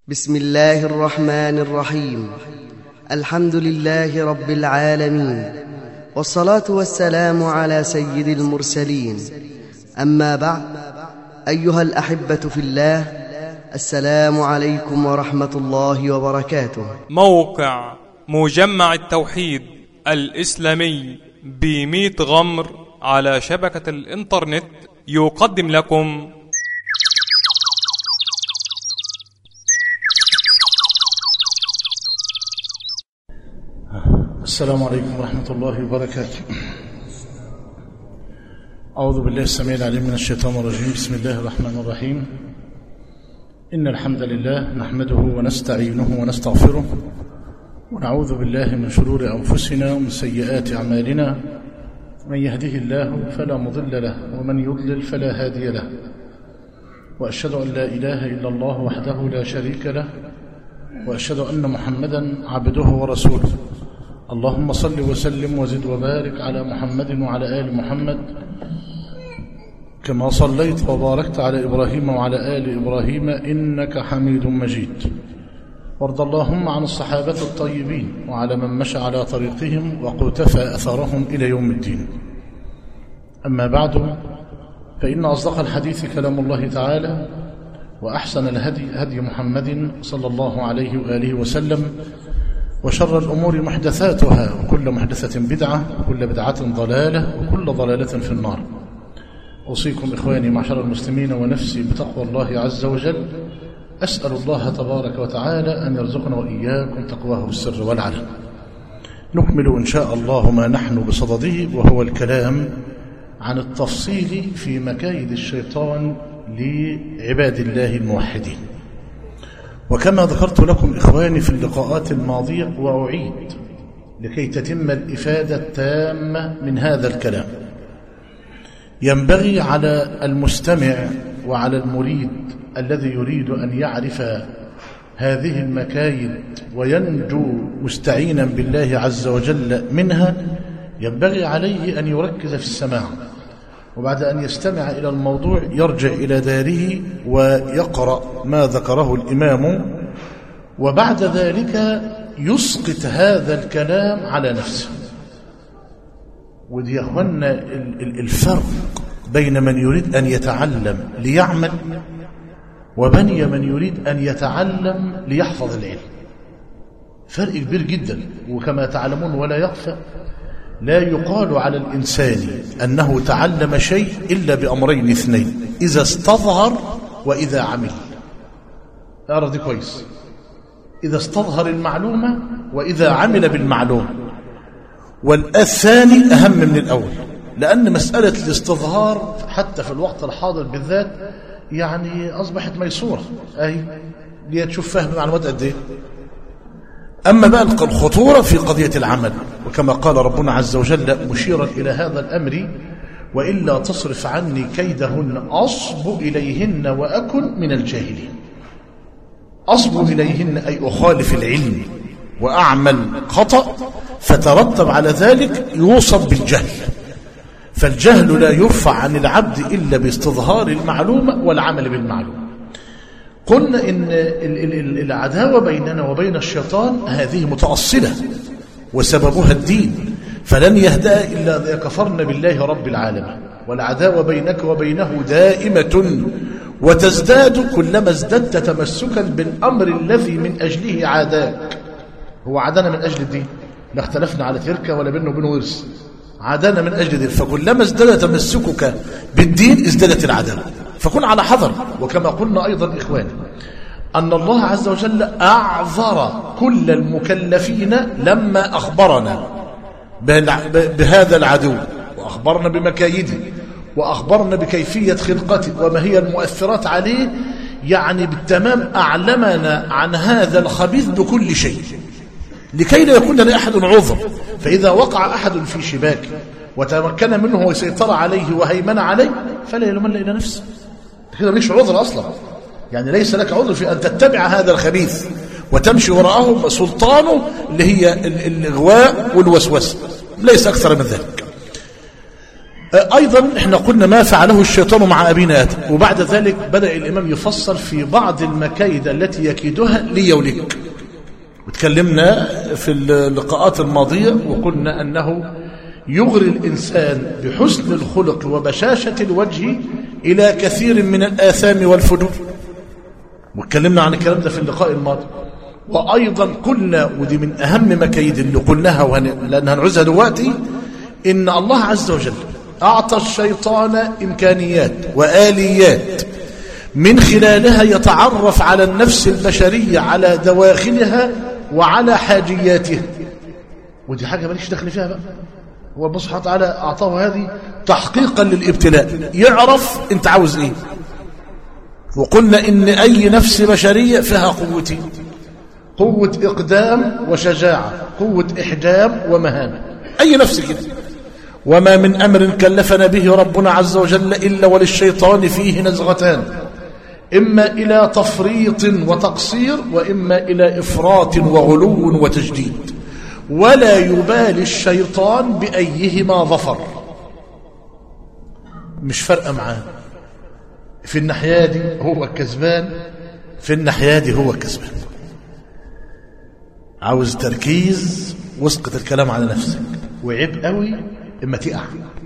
بسم الله الرحمن الرحيم الحمد لله رب العالمين والصلاة والسلام على سيد المرسلين أما بعد أيها الأحبة في الله السلام عليكم ورحمة الله وبركاته موقع مجمع التوحيد الإسلامي بميت غمر على شبكة الإنترنت يقدم لكم السلام عليكم ورحمة الله وبركاته أعوذ بالله السميع العليم من الشيطان الرجيم بسم الله الرحمن الرحيم إن الحمد لله نحمده ونستعينه ونستغفره ونعوذ بالله من شرور أنفسنا ومن سيئات أعمالنا من يهده الله فلا مضل له ومن يضلل فلا هادي له وأشهد أن لا إله إلا الله وحده لا شريك له وأشهد أن محمدا عبده ورسوله اللهم صل وسلم وزد وبارك على محمد وعلى آل محمد كما صليت وباركت على إبراهيم وعلى آل إبراهيم إنك حميد مجيد وارض اللهم عن الصحابة الطيبين وعلى من مشى على طريقهم وقتفى أثرهم إلى يوم الدين أما بعد فإن أصدق الحديث كلام الله تعالى وأحسن الهدي هدي محمد صلى الله عليه وآله وسلم وشر الأمور محدثاتها وكل محدثة بدعة وكل بدعة ضلالة وكل ضلالة في النار أوصيكم إخواني معشر المسلمين ونفسي بتقوى الله عز وجل أسأل الله تبارك وتعالى أن يرزقنا وإياكم تقواه بالسر والعلن نكمل إن شاء الله ما نحن بصدده وهو الكلام عن التفصيل في مكايد الشيطان لعباد الله الموحدين وكما ذكرت لكم إخواني في اللقاءات الماضية وأعيد لكي تتم الإفادة التامة من هذا الكلام ينبغي على المستمع وعلى المريد الذي يريد أن يعرف هذه المكايد وينجو مستعينا بالله عز وجل منها ينبغي عليه أن يركز في السماع وبعد أن يستمع إلى الموضوع يرجع إلى داره ويقرأ ما ذكره الإمام وبعد ذلك يسقط هذا الكلام على نفسه ودي أخوانا الفرق بين من يريد أن يتعلم ليعمل وبين من يريد أن يتعلم ليحفظ العلم فرق كبير جدا وكما تعلمون ولا يخفى لا يقال على الإنسان أنه تعلم شيء إلا بأمرين اثنين إذا استظهر وإذا عمل أرى دي كويس إذا استظهر المعلومة وإذا عمل بالمعلومة والثاني أهم من الأول لأن مسألة الاستظهار حتى في الوقت الحاضر بالذات يعني أصبحت ميسورة أي ليتشوف فهم معلومات قد إيه أما بقى الخطورة في قضية العمل وكما قال ربنا عز وجل مشيرا إلى هذا الأمر وإلا تصرف عني كيدهن أصب إليهن وأكن من الجاهلين أصب إليهن أي أخالف العلم وأعمل خطأ فترتب على ذلك يوصف بالجهل فالجهل لا يرفع عن العبد إلا باستظهار المعلومة والعمل بالمعلومة قلنا إن العداوة بيننا وبين الشيطان هذه متأصلة وسببها الدين فلن يهدأ إلا إذا كفرنا بالله رب العالمين والعداوة بينك وبينه دائمة وتزداد كلما ازددت تمسكا بالأمر الذي من أجله عاداك هو عادنا من أجل الدين لا اختلفنا على تركة ولا بينه وبينه ورث عادنا من أجل ذلك فكلما ازداد تمسكك بالدين ازدادت العداوة فكن على حذر وكما قلنا أيضا إخواني أن الله عز وجل أعذر كل المكلفين لما أخبرنا بهذا العدو وأخبرنا بمكايده وأخبرنا بكيفية خلقته وما هي المؤثرات عليه يعني بالتمام أعلمنا عن هذا الخبيث بكل شيء لكي لا يكون لأحد عذر فإذا وقع أحد في شباك وتمكن منه وسيطر عليه وهيمن عليه فلا يلومن إلى نفسه كده مالكش عذر أصلا يعني ليس لك عذر في أن تتبع هذا الخبيث وتمشي وراءه سلطانه اللي هي الإغواء والوسوسة ليس أكثر من ذلك أيضا احنا قلنا ما فعله الشيطان مع أبينا آدم وبعد ذلك بدأ الإمام يفصل في بعض المكايد التي يكيدها ليولك وتكلمنا في اللقاءات الماضية وقلنا أنه يغري الإنسان بحسن الخلق وبشاشة الوجه إلى كثير من الآثام والفجور واتكلمنا عن الكلام ده في اللقاء الماضي وأيضا قلنا ودي من أهم مكايد اللي قلناها وهن... لأن هنعوزها دلوقتي إن الله عز وجل أعطى الشيطان إمكانيات وآليات من خلالها يتعرف على النفس البشرية على دواخلها وعلى حاجياتها ودي حاجة ماليش دخل فيها بقى هو الله سبحانه وتعالى أعطاه هذه تحقيقا للابتلاء يعرف أنت عاوز إيه وقلنا إن أي نفس بشرية فيها قوتين قوة إقدام وشجاعة قوة إحجام ومهانة أي نفس كده وما من أمر كلفنا به ربنا عز وجل إلا وللشيطان فيه نزغتان إما إلى تفريط وتقصير وإما إلى إفراط وغلو وتجديد ولا يبالي الشيطان بأيهما ظفر مش فارقة معاه في الناحية دي هو الكسبان في الناحية دي هو الكسبان عاوز تركيز واسقط الكلام على نفسك وعيب قوي اما تقع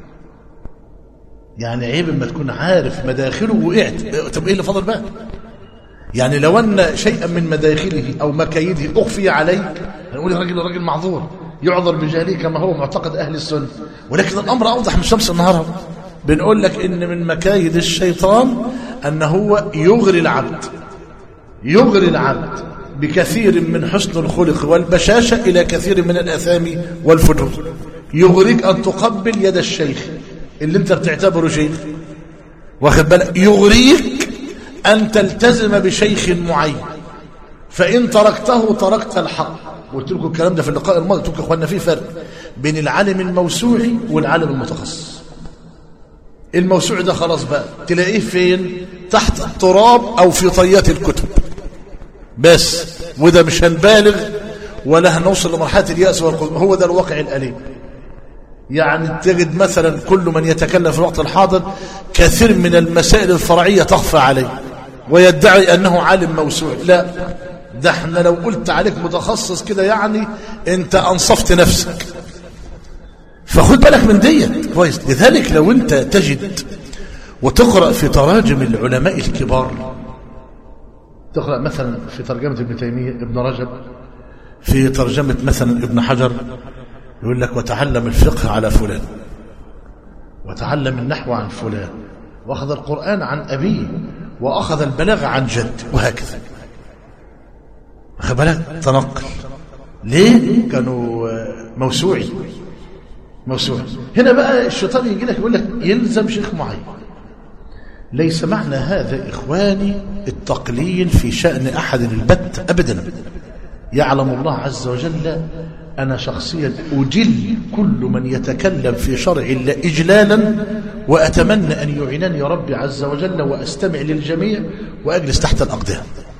يعني عيب اما تكون عارف مداخله وقعت طب ايه اللي فضل بقى يعني لو ان شيئا من مداخله او مكايده اخفي عليك هنقول الراجل راجل معذور يعذر بجهله كما هو معتقد اهل السنه ولكن الامر اوضح من شمس النهار بنقول لك ان من مكايد الشيطان ان هو يغري العبد يغري العبد بكثير من حسن الخلق والبشاشة إلى كثير من الأثام والفجور يغريك أن تقبل يد الشيخ اللي انت بتعتبره شيخ واخد بالك يغريك أن تلتزم بشيخ معين فإن تركته تركت الحق قلت لكم الكلام ده في اللقاء الماضي قلت لكم اخوانا في فرق بين العالم الموسوعي والعالم المتخصص الموسوعي ده خلاص بقى تلاقيه فين تحت التراب أو في طيات الكتب بس وده مش هنبالغ ولا هنوصل لمرحلة اليأس والقلب هو ده الواقع الأليم يعني تجد مثلا كل من يتكلم في الوقت الحاضر كثير من المسائل الفرعية تخفى عليه ويدعي أنه عالم موسوع لا ده احنا لو قلت عليك متخصص كده يعني انت أنصفت نفسك فخد بالك من ديت كويس لذلك لو انت تجد وتقرأ في تراجم العلماء الكبار تقرأ مثلا في ترجمة ابن تيمية ابن رجب في ترجمة مثلا ابن حجر يقول لك وتعلم الفقه على فلان وتعلم النحو عن فلان وأخذ القرآن عن أبيه وأخذ البلاغة عن جد وهكذا أخذ بالك تنقل ليه كانوا موسوعي موسوعي هنا بقى الشيطان يجي لك يقول لك يلزم شيخ معين ليس معنى هذا إخواني التقليل في شأن أحد البت أبدا يعلم الله عز وجل أنا شخصيا أجل كل من يتكلم في شرع الله إجلالا وأتمنى أن يعينني ربي عز وجل وأستمع للجميع وأجلس تحت الأقدام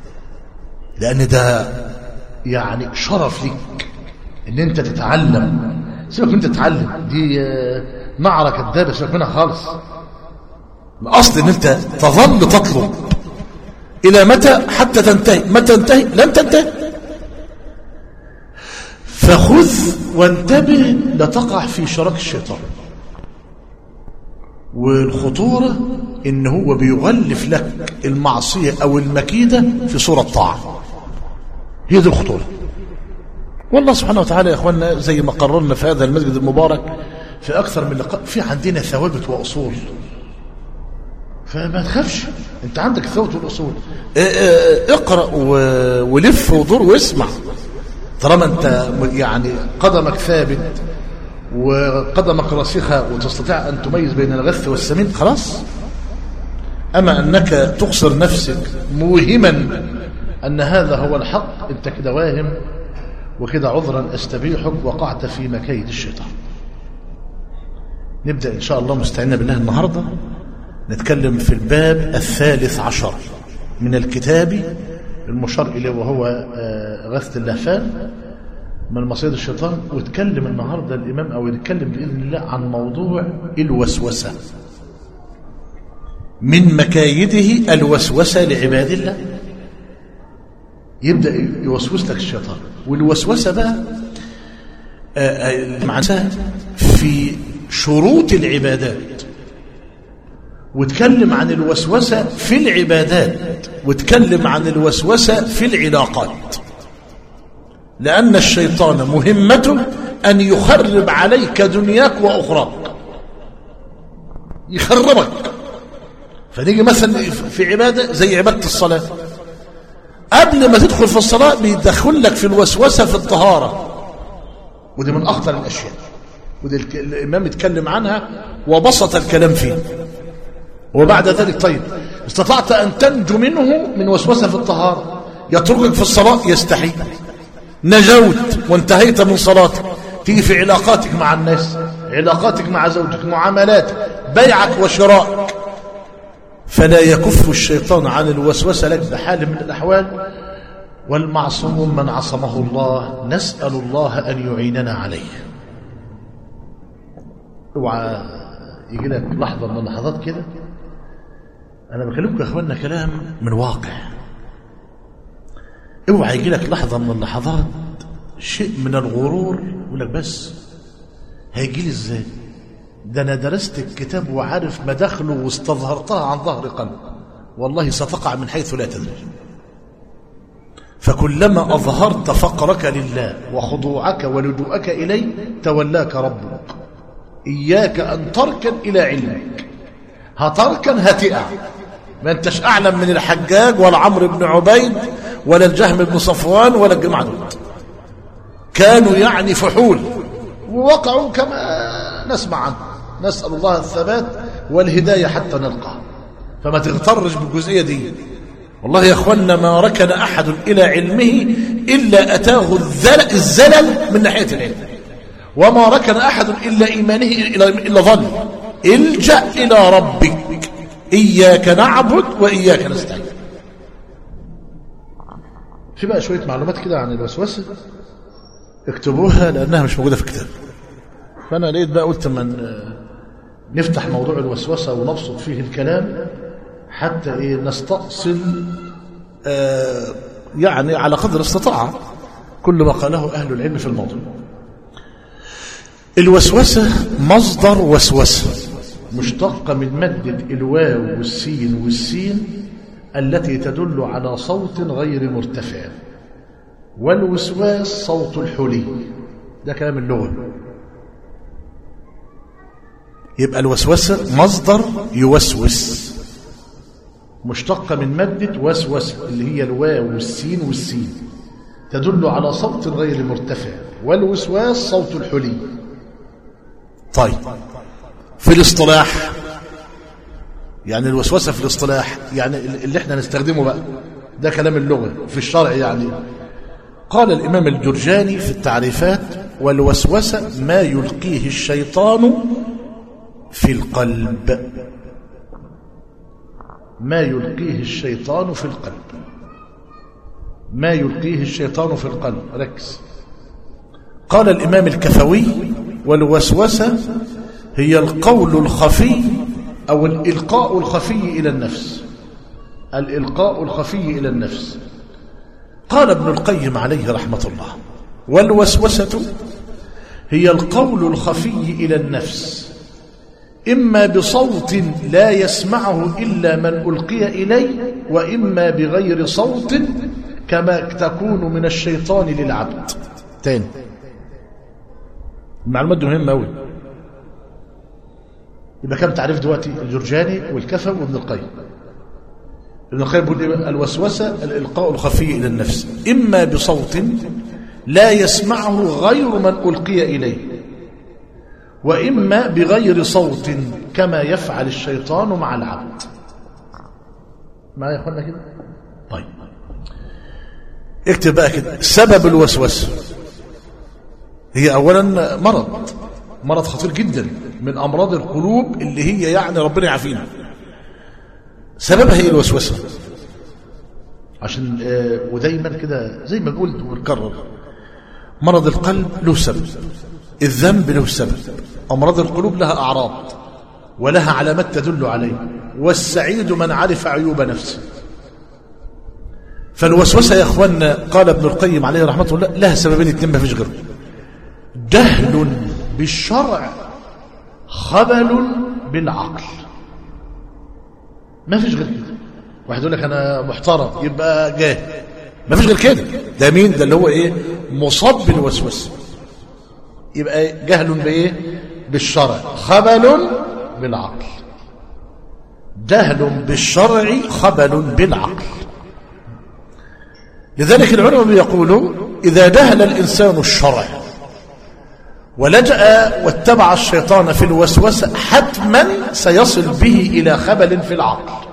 لأن ده يعني شرف لك أن أنت تتعلم سيبك أنت تتعلم دي نعرة كدابة سيبك منها خالص الأصل أن أنت تظل تطلب إلى متى حتى تنتهي متى تنتهي لن تنتهي فخذ وانتبه لتقع في شراك الشيطان والخطورة إن هو بيغلف لك المعصية أو المكيدة في صورة طاعة هي دي الخطورة والله سبحانه وتعالى يا أخوانا زي ما قررنا في هذا المسجد المبارك في أكثر من لقاء في عندنا ثوابت وأصول فما تخافش انت عندك الثوابت والاصول اقرا ولف ودور واسمع طالما انت يعني قدمك ثابت وقدمك راسخه وتستطيع ان تميز بين الغث والسمين خلاص اما انك تقصر نفسك موهما ان هذا هو الحق انت كده واهم وكده عذرا استبيحك وقعت في مكايد الشيطان نبدا ان شاء الله مستعينا بالله النهارده نتكلم في الباب الثالث عشر من الكتاب المشار إليه وهو غث اللهفان من مصيد الشيطان واتكلم النهاردة الإمام أو يتكلم بإذن الله عن موضوع الوسوسة من مكايده الوسوسة لعباد الله يبدأ يوسوس لك الشيطان والوسوسة بقى آه، آه، معناها في شروط العبادات وتكلم عن الوسوسة في العبادات وتكلم عن الوسوسة في العلاقات لأن الشيطان مهمته أن يخرب عليك دنياك وأخراك يخربك فنيجي مثلا في عبادة زي عبادة الصلاة قبل ما تدخل في الصلاة بيدخل لك في الوسوسة في الطهارة ودي من أخطر الأشياء ودي الك- الإمام يتكلم عنها وبسط الكلام فيه وبعد ذلك طيب استطعت أن تنجو منه من وسوسة في الطهارة يتركك في الصلاة يستحي نجوت وانتهيت من صلاتك تيجي في علاقاتك مع الناس علاقاتك مع زوجك معاملاتك بيعك وشرائك فلا يكف الشيطان عن الوسوسة لك بحال من الأحوال والمعصوم من عصمه الله نسأل الله أن يعيننا عليه اوعى يجي لك لحظة من اللحظات كده أنا بكلمكم يا إخواننا كلام من واقع اوعى يجي لك لحظة من اللحظات شيء من الغرور يقول لك بس هيجي لي ازاي ده انا درست الكتاب وعارف مداخله واستظهرتها عن ظهر قلب والله ستقع من حيث لا تدري فكلما أظهرت فقرك لله وخضوعك ولجوءك إليه تولاك ربك إياك أن تركن إلى علمك هتركن هتقع ما انتش أعلم من الحجاج ولا عمرو بن عبيد ولا الجهم بن صفوان ولا الجماعة دول كانوا يعني فحول ووقعوا كما نسمع عنه نسأل الله الثبات والهداية حتى نلقاه فما تغترش بالجزئية دي والله يا اخوانا ما ركن أحد إلى علمه إلا أتاه الذل- الزلل من ناحية العلم وما ركن أحد إلا إيمانه إلا, إلا ظن الجأ إلى ربك إياك نعبد وإياك نستعين في بقى شوية معلومات كده عن الوسوسة اكتبوها لأنها مش موجودة في الكتاب فأنا لقيت بقى قلت من نفتح موضوع الوسوسة ونبسط فيه الكلام حتى إيه نستأصل آه يعني على قدر الاستطاعة كل ما قاله أهل العلم في الموضوع الوسوسة مصدر وسوسة مشتقة من مادة الواو والسين والسين التي تدل على صوت غير مرتفع والوسواس صوت الحلي ده كلام اللغة يبقى الوسوسة مصدر يوسوس مشتقة من مادة وسوسة اللي هي الواو والسين والسين تدل على صوت غير مرتفع والوسواس صوت الحلي طيب في الاصطلاح يعني الوسوسة في الاصطلاح يعني اللي احنا نستخدمه بقى ده كلام اللغة في الشرع يعني قال الإمام الجرجاني في التعريفات والوسوسة ما يلقيه الشيطان في القلب ما يلقيه الشيطان في القلب ما يلقيه الشيطان في القلب ركز قال الإمام الكفوي والوسوسة هي القول الخفي أو الإلقاء الخفي إلى النفس الإلقاء الخفي إلى النفس قال ابن القيم عليه رحمة الله والوسوسة هي القول الخفي إلى النفس إما بصوت لا يسمعه إلا من ألقي إليه وإما بغير صوت كما تكون من الشيطان للعبد تاني المعلومات دي مهمة أوي يبقى كم تعريف دلوقتي الجرجاني والكفى وابن القيم ابن القيم بيقول إيه؟ الوسوسة الإلقاء الخفي إلى النفس إما بصوت لا يسمعه غير من ألقي إليه وإما بغير صوت كما يفعل الشيطان مع العبد ما يا أخوانا كده طيب اكتب بقى كده سبب الوسوسة هي أولا مرض مرض خطير جدا من أمراض القلوب اللي هي يعني ربنا يعافينا سببها هي الوسوسة عشان آه ودايما كده زي ما قلت ونكرر مرض القلب له سبب الذنب له سبب أمراض القلوب لها أعراض ولها علامات تدل عليه والسعيد من عرف عيوب نفسه فالوسوسة يا أخوانا قال ابن القيم عليه رحمة الله لها سببين اتنين ما فيش غيره جهل بالشرع خبل بالعقل ما فيش غير كده واحد يقول لك انا محترم يبقى جاهل ما فيش غير كده ده مين ده اللي هو ايه مصاب بالوسوسه يبقى جهل بايه بالشرع خبل بالعقل جهل بالشرع خبل بالعقل لذلك العلماء بيقولوا إذا جهل الإنسان الشرع ولجأ واتبع الشيطان في الوسوسة حتما سيصل به إلى خبل في العقل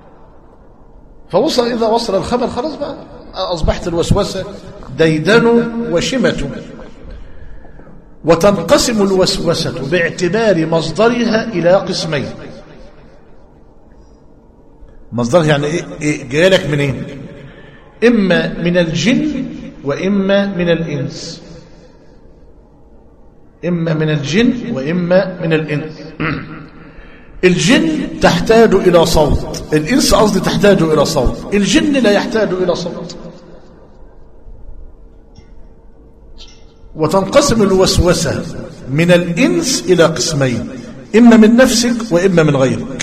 فوصل إذا وصل الخبل خلاص بقى أصبحت الوسوسة ديدن وشمة وتنقسم الوسوسة باعتبار مصدرها إلى قسمين مصدرها يعني إيه, إيه جايلك منين إما من الجن وإما من الإنس إما من الجن وإما من الإنس الجن تحتاج إلى صوت الإنس قصدي تحتاج إلى صوت الجن لا يحتاج إلى صوت وتنقسم الوسوسة من الإنس إلى قسمين إما من نفسك وإما من غيرك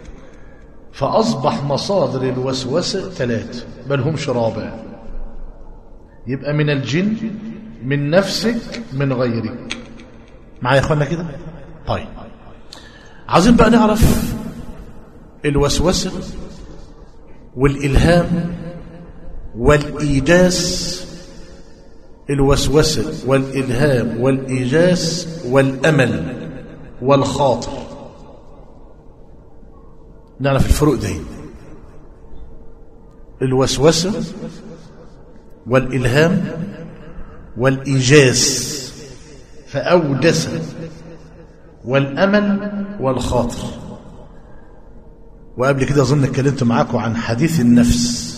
فأصبح مصادر الوسوسة ثلاث بل همش رابع يبقى من الجن من نفسك من غيرك معايا يا اخوانا كده طيب عايزين بقى نعرف الوسوسة والإلهام والإيجاس الوسوسة والإلهام والإيجاس والأمل والخاطر نعرف الفروق دي الوسوسة والإلهام والإيجاز فأودس والأمل والخاطر وقبل كده أظن اتكلمت معاكم عن حديث النفس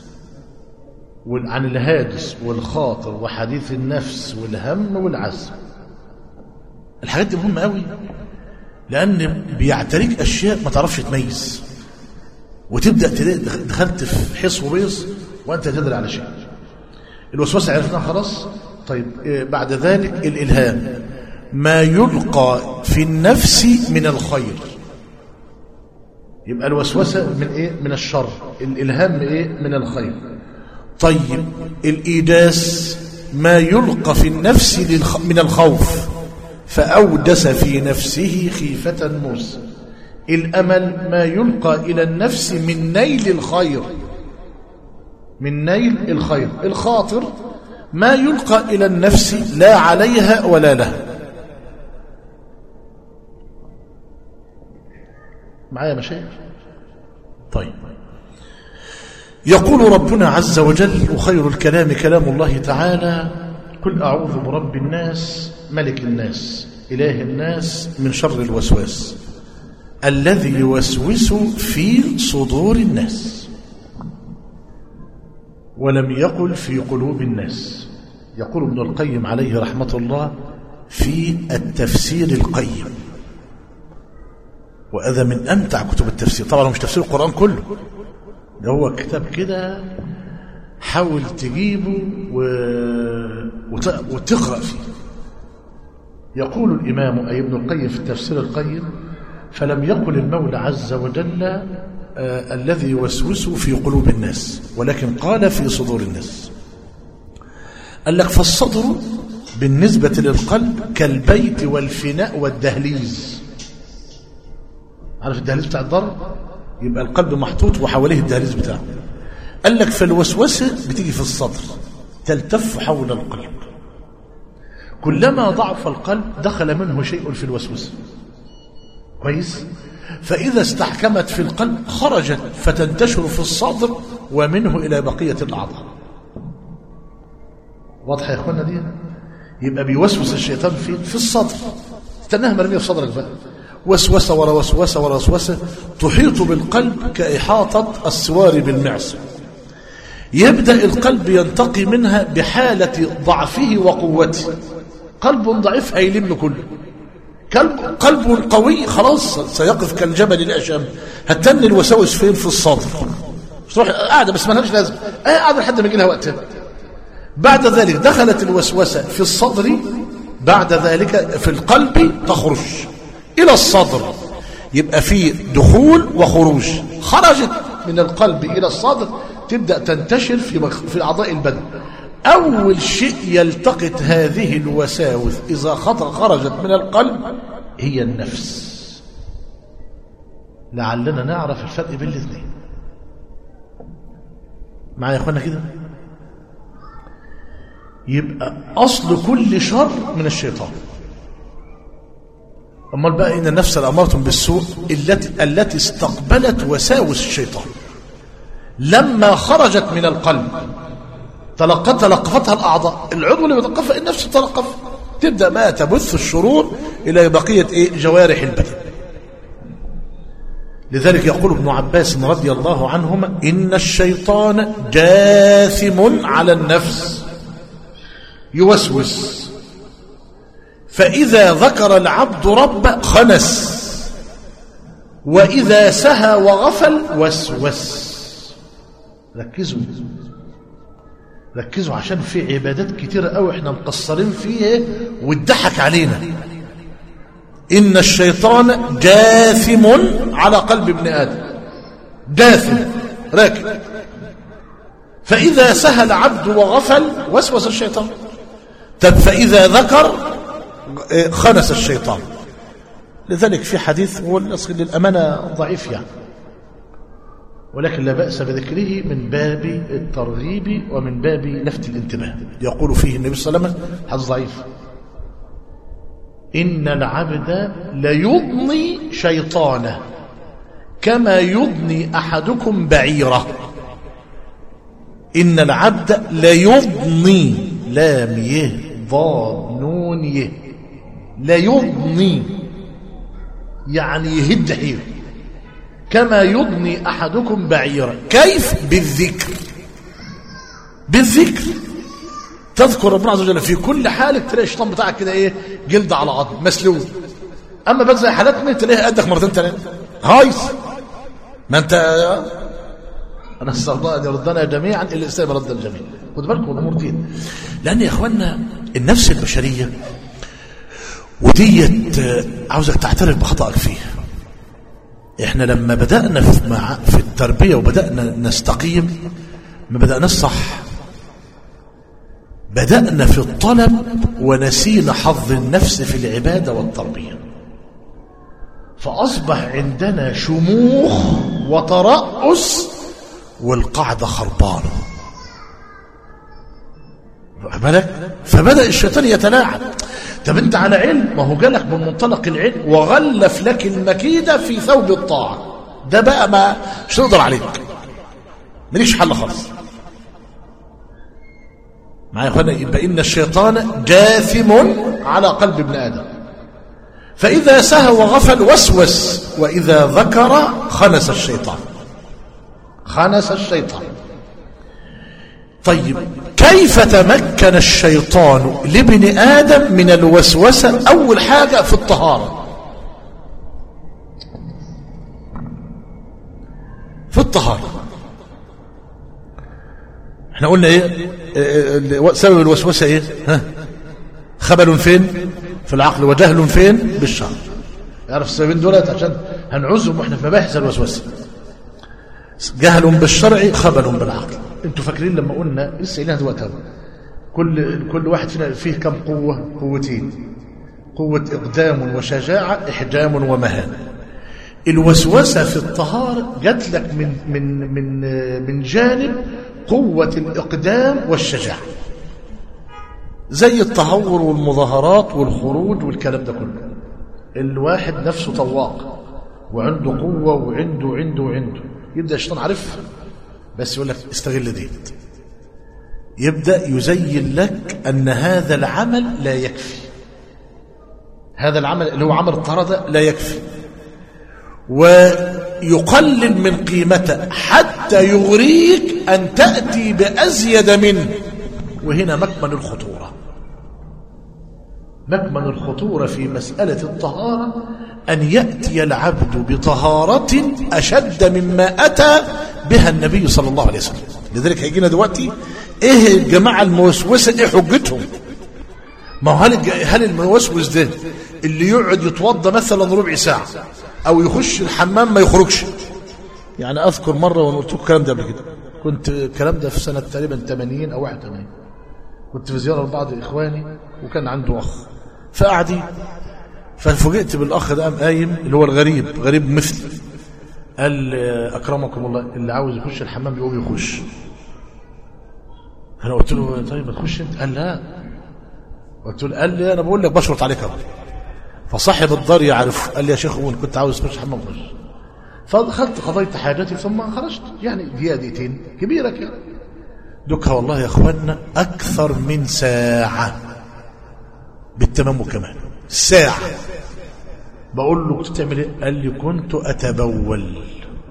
عن الهاجس والخاطر وحديث النفس والهم والعزم الحاجات دي مهمة قوي لأن بيعتريك أشياء ما تعرفش تميز وتبدأ تلاقي دخلت في حص وبيص وأنت تدري على شيء الوسوسة عرفناها خلاص طيب بعد ذلك الإلهام ما يلقى في النفس من الخير يبقى الوسوسة من إيه؟ من الشر الإلهام إيه؟ من الخير طيب الإيداس ما يلقى في النفس من الخوف فأودس في نفسه خيفة موسى الأمل ما يلقى إلى النفس من نيل الخير من نيل الخير الخاطر ما يلقى إلى النفس لا عليها ولا لها معايا مشايخ طيب يقول ربنا عز وجل وخير الكلام كلام الله تعالى قل أعوذ برب الناس ملك الناس إله الناس من شر الوسواس الذي يوسوس في صدور الناس ولم يقل في قلوب الناس يقول ابن القيم عليه رحمة الله في التفسير القيم وهذا من أمتع كتب التفسير طبعا مش تفسير القرآن كله ده هو كتاب كده حاول تجيبه و... وت... وتقرأ فيه يقول الإمام أي ابن القيم في التفسير القيم فلم يقل المولى عز وجل آه الذي يوسوس في قلوب الناس ولكن قال في صدور الناس قال لك فالصدر بالنسبة للقلب كالبيت والفناء والدهليز عارف الدهليز بتاع الدار يبقى القلب محطوط وحواليه الدهليز بتاعه قال لك فالوسوسة بتيجي في الصدر تلتف حول القلب كلما ضعف القلب دخل منه شيء في الوسوسة كويس فإذا استحكمت في القلب خرجت فتنتشر في الصدر ومنه إلى بقية الأعضاء واضحة يا أخوانا دي يبقى بيوسوس الشيطان في في الصدر استناها مرمية في صدرك بقى وسوسة ورا وسوسة ورا وسوسة تحيط بالقلب كإحاطة السوار بالمعصم يبدأ القلب ينتقي منها بحالة ضعفه وقوته قلب ضعيف هيلم كله قلب, قلب قوي خلاص سيقف كالجبل الأشم هتن الوساوس فين في الصدر تروح قاعدة بس ما لهاش لازمة ايه قاعدة لحد ما يجي لها وقتها بعد ذلك دخلت الوسوسة في الصدر بعد ذلك في القلب تخرج إلى الصدر يبقى في دخول وخروج خرجت من القلب إلى الصدر تبدأ تنتشر في في أعضاء البدن أول شيء يلتقط هذه الوساوس إذا خرجت من القلب هي النفس لعلنا نعرف الفرق بين الاثنين معايا يا اخوانا كده يبقى أصل كل شر من الشيطان أما بقى إن النفس الأمارة بالسوء التي, التي استقبلت وساوس الشيطان لما خرجت من القلب تلقت تلقفتها الأعضاء العضو اللي بيتلقفها النفس تلقف تبدأ بقى تبث الشرور إلى بقية إيه جوارح البدن لذلك يقول ابن عباس رضي الله عنهما إن الشيطان جاثم على النفس يوسوس فإذا ذكر العبد رب خنس وإذا سهى وغفل وسوس ركزوا ركزوا عشان في عبادات كتيرة قوي احنا مقصرين فيها واتضحك علينا إن الشيطان جاثم على قلب ابن آدم جاثم راكب فإذا سهى العبد وغفل وسوس الشيطان طب فإذا ذكر خنس الشيطان لذلك في حديث هو للأمانة ضعيف يعني ولكن لا بأس بذكره من باب الترغيب ومن باب لفت الانتباه يقول فيه النبي صلى الله عليه وسلم حديث ضعيف إن العبد ليضني شيطانه كما يضني أحدكم بعيره إن العبد ليضني لام يه ضاد نون يه ليضني يعني يهد حيله كما يضني أحدكم بعيرا كيف بالذكر بالذكر تذكر ربنا عز وجل في كل حالة تلاقي الشيطان بتاعك كده ايه جلد على عظم مسلول اما بقى زي حالاتنا تلاقيها قدك مرتين ثلاثه هايس ما انت انا استغضاء ان يردنا جميعا الا الاسلام رد الجميع خد بالكم الامور دي لان يا اخوانا النفس البشريه وديت عاوزك تعترف بخطأك فيها احنا لما بدأنا في, مع في التربية وبدأنا نستقيم ما بدأناش صح بدأنا في الطلب ونسينا حظ النفس في العبادة والتربية فأصبح عندنا شموخ وترأس والقاعدة خربانة بالك فبدأ الشيطان يتلاعب طب انت على علم ما هو جالك من منطلق العلم وغلف لك المكيدة في ثوب الطاعة ده بقى ما مش تقدر عليك ماليش حل خالص معايا يا اخوانا يبقى ان الشيطان جاثم على قلب ابن ادم فاذا سهى وغفل وسوس واذا ذكر خنس الشيطان خنس الشيطان طيب كيف تمكن الشيطان لابن آدم من الوسوسة أول حاجة في الطهارة في الطهارة احنا قلنا ايه سبب الوسوسة ايه ها خبل فين في العقل وجهل فين بالشرع يعرف السببين دولت عشان هنعوزهم واحنا في مباحث الوسوسة جهل بالشرع خبل بالعقل انتوا فاكرين لما قلنا لسه قايلينها دلوقتي كل كل واحد فينا فيه كم قوه قوتين قوه اقدام وشجاعه احجام ومهانه الوسوسه في الطهاره جات لك من من من من جانب قوه الاقدام والشجاعه زي التهور والمظاهرات والخروج والكلام ده كله الواحد نفسه طواق وعنده قوه وعنده عنده وعنده يبدا الشيطان عارفها بس يقول لك استغل ديت يبدأ يزين لك أن هذا العمل لا يكفي هذا العمل اللي هو عمل الطهارة لا يكفي ويقلل من قيمته حتى حتى يغريك أن تأتي بأزيد منه وهنا مكمن الخطورة مكمن الخطورة في مسألة الطهارة أن يأتي العبد بطهارة أشد مما أتى بها النبي صلى الله عليه وسلم لذلك هيجينا دلوقتي إيه الجماعة الموسوسة إيه حجتهم ما هو هل هل الموسوس ده اللي يقعد يتوضى مثلا ربع ساعة أو يخش الحمام ما يخرجش يعني أذكر مرة وأنا قلت لكم الكلام ده قبل كده كنت الكلام ده في سنة تقريبا 80 أو 81 كنت في زيارة لبعض إخواني وكان عنده أخ فقعد ففوجئت بالأخ ده قام قايم اللي هو الغريب غريب مثلي قال أكرمكم الله اللي عاوز يخش الحمام يقوم يخش أنا قلت له طيب ما تخش أنت قال لا قلت له قال لي أنا بقول لك بشرط عليك أهو فصاحب الدار يعرف قال لي يا شيخ قول كنت عاوز تخش الحمام خش فدخلت قضيت حاجتي ثم خرجت يعني دقيقة دقيقتين كبيرة كده دكها والله يا اخوانا اكثر من ساعة بالتمام كمان ساعة بقول له كنت بتعمل ايه قال لي كنت اتبول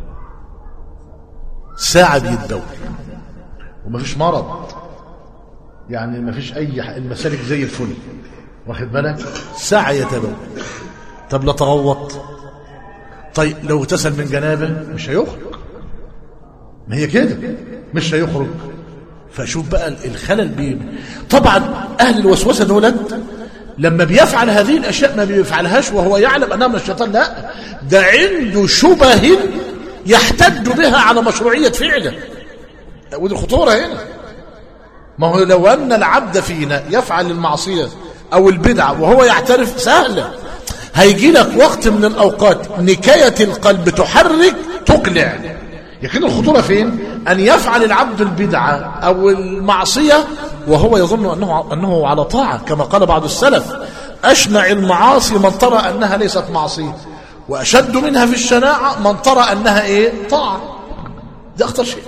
ساعة بيتبول ومفيش مرض يعني مفيش اي المسالك زي الفل واخد بالك ساعة يتبول طب لا تغوط طيب لو اغتسل من جنابه مش هيخرج ما هي كده مش هيخرج فشوف بقى الخلل بيه طبعا اهل الوسوسه دولت لما بيفعل هذه الاشياء ما بيفعلهاش وهو يعلم انها من الشيطان لا ده عنده شبه يحتج بها على مشروعيه فعله ودي خطوره هنا ما هو لو ان العبد فينا يفعل المعصيه او البدعه وهو يعترف سهله هيجي لك وقت من الاوقات نكايه القلب تحرك تقلع لكن الخطورة فين أن يفعل العبد البدعة أو المعصية وهو يظن أنه, أنه على طاعة كما قال بعض السلف أشنع المعاصي من ترى أنها ليست معصية وأشد منها في الشناعة من ترى أنها إيه طاعة ده أخطر شيء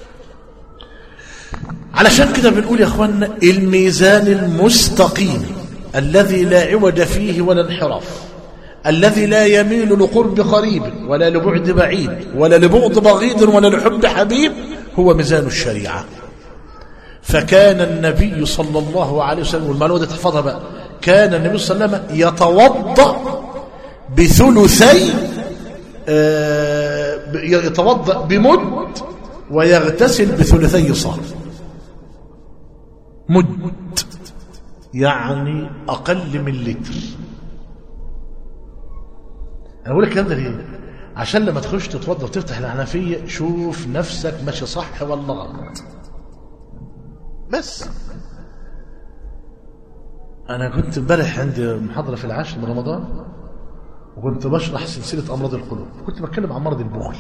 علشان كده بنقول يا أخوانا الميزان المستقيم الذي لا عوج فيه ولا انحراف الذي لا يميل لقرب قريب ولا لبعد بعيد ولا لبغض بغيض ولا لحب حبيب هو ميزان الشريعة فكان النبي صلى الله عليه وسلم والمعلومة دي تحفظها بقى كان النبي صلى الله عليه وسلم يتوضأ بثلثي آه يتوضأ بمد ويغتسل بثلثي صار مد يعني أقل من لتر انا بقول لك الكلام ده ليه عشان لما تخش تتوضا وتفتح الحنفيه شوف نفسك ماشي صح ولا غلط بس انا كنت امبارح عندي محاضره في العاشر من رمضان وكنت بشرح سلسله امراض القلوب كنت بتكلم عن مرض البخل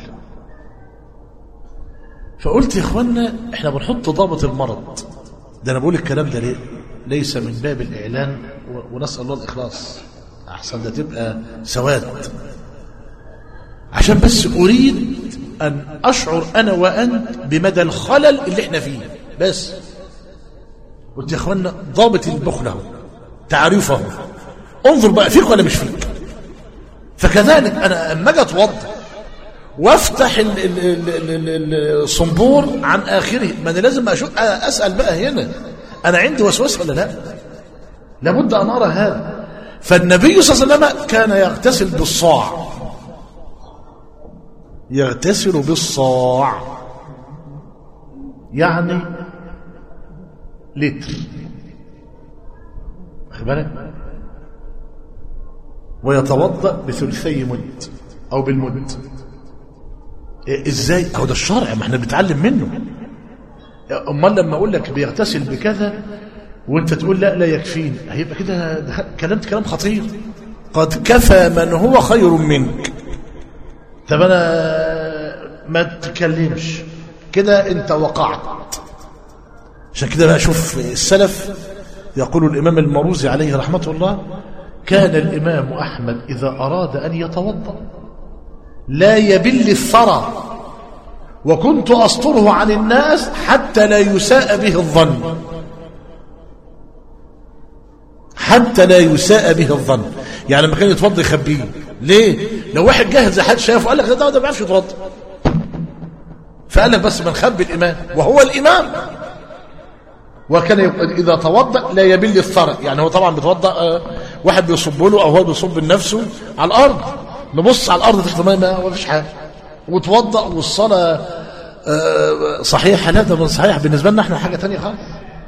فقلت يا اخوانا احنا بنحط ضابط المرض ده انا بقول الكلام ده ليه ليس من باب الاعلان ونسال الله الاخلاص احسن ده تبقى سواد عشان بس اريد ان اشعر انا وانت بمدى الخلل اللي احنا فيه بس قلت يا اخوانا ضابط البخل اهو تعريفه انظر بقى فيك ولا مش فيك فكذلك انا اما اجي اتوضا وافتح الصنبور عن اخره ما انا لازم اشوف اسال بقى هنا انا عندي وسوسه ولا لا لابد ان ارى هذا فالنبي صلى الله عليه وسلم كان يغتسل بالصاع يغتسل بالصاع يعني لتر واخد بالك ويتوضا بثلثي مد او بالمد إيه ازاي او ده الشرع ما احنا بنتعلم منه امال لما اقول لك بيغتسل بكذا وانت تقول لا لا يكفيني هيبقى كده كلمت كلام خطير قد كفى من هو خير منك طب انا ما تتكلمش كده انت وقعت عشان كده بقى شوف السلف يقول الامام المروزي عليه رحمه الله كان الامام احمد اذا اراد ان يتوضا لا يبل الثرى وكنت استره عن الناس حتى لا يساء به الظن حتى لا يساء به الظن يعني لما كان يتوضا يخبيه ليه لو واحد جاهز حد شافه قال لك ده ده ما بيعرفش يتوضا فقال لك بس بنخبي الإمام وهو الإمام وكان يبقى إذا توضأ لا يبل الثرى يعني هو طبعا بيتوضأ آه، واحد بيصب له أو هو بيصب لنفسه على الأرض نبص على الأرض تحت الماء ما فيش حاجة وتوضأ والصلاة آه، صحيحة لا ده من صحيح بالنسبة لنا احنا حاجة تانية خالص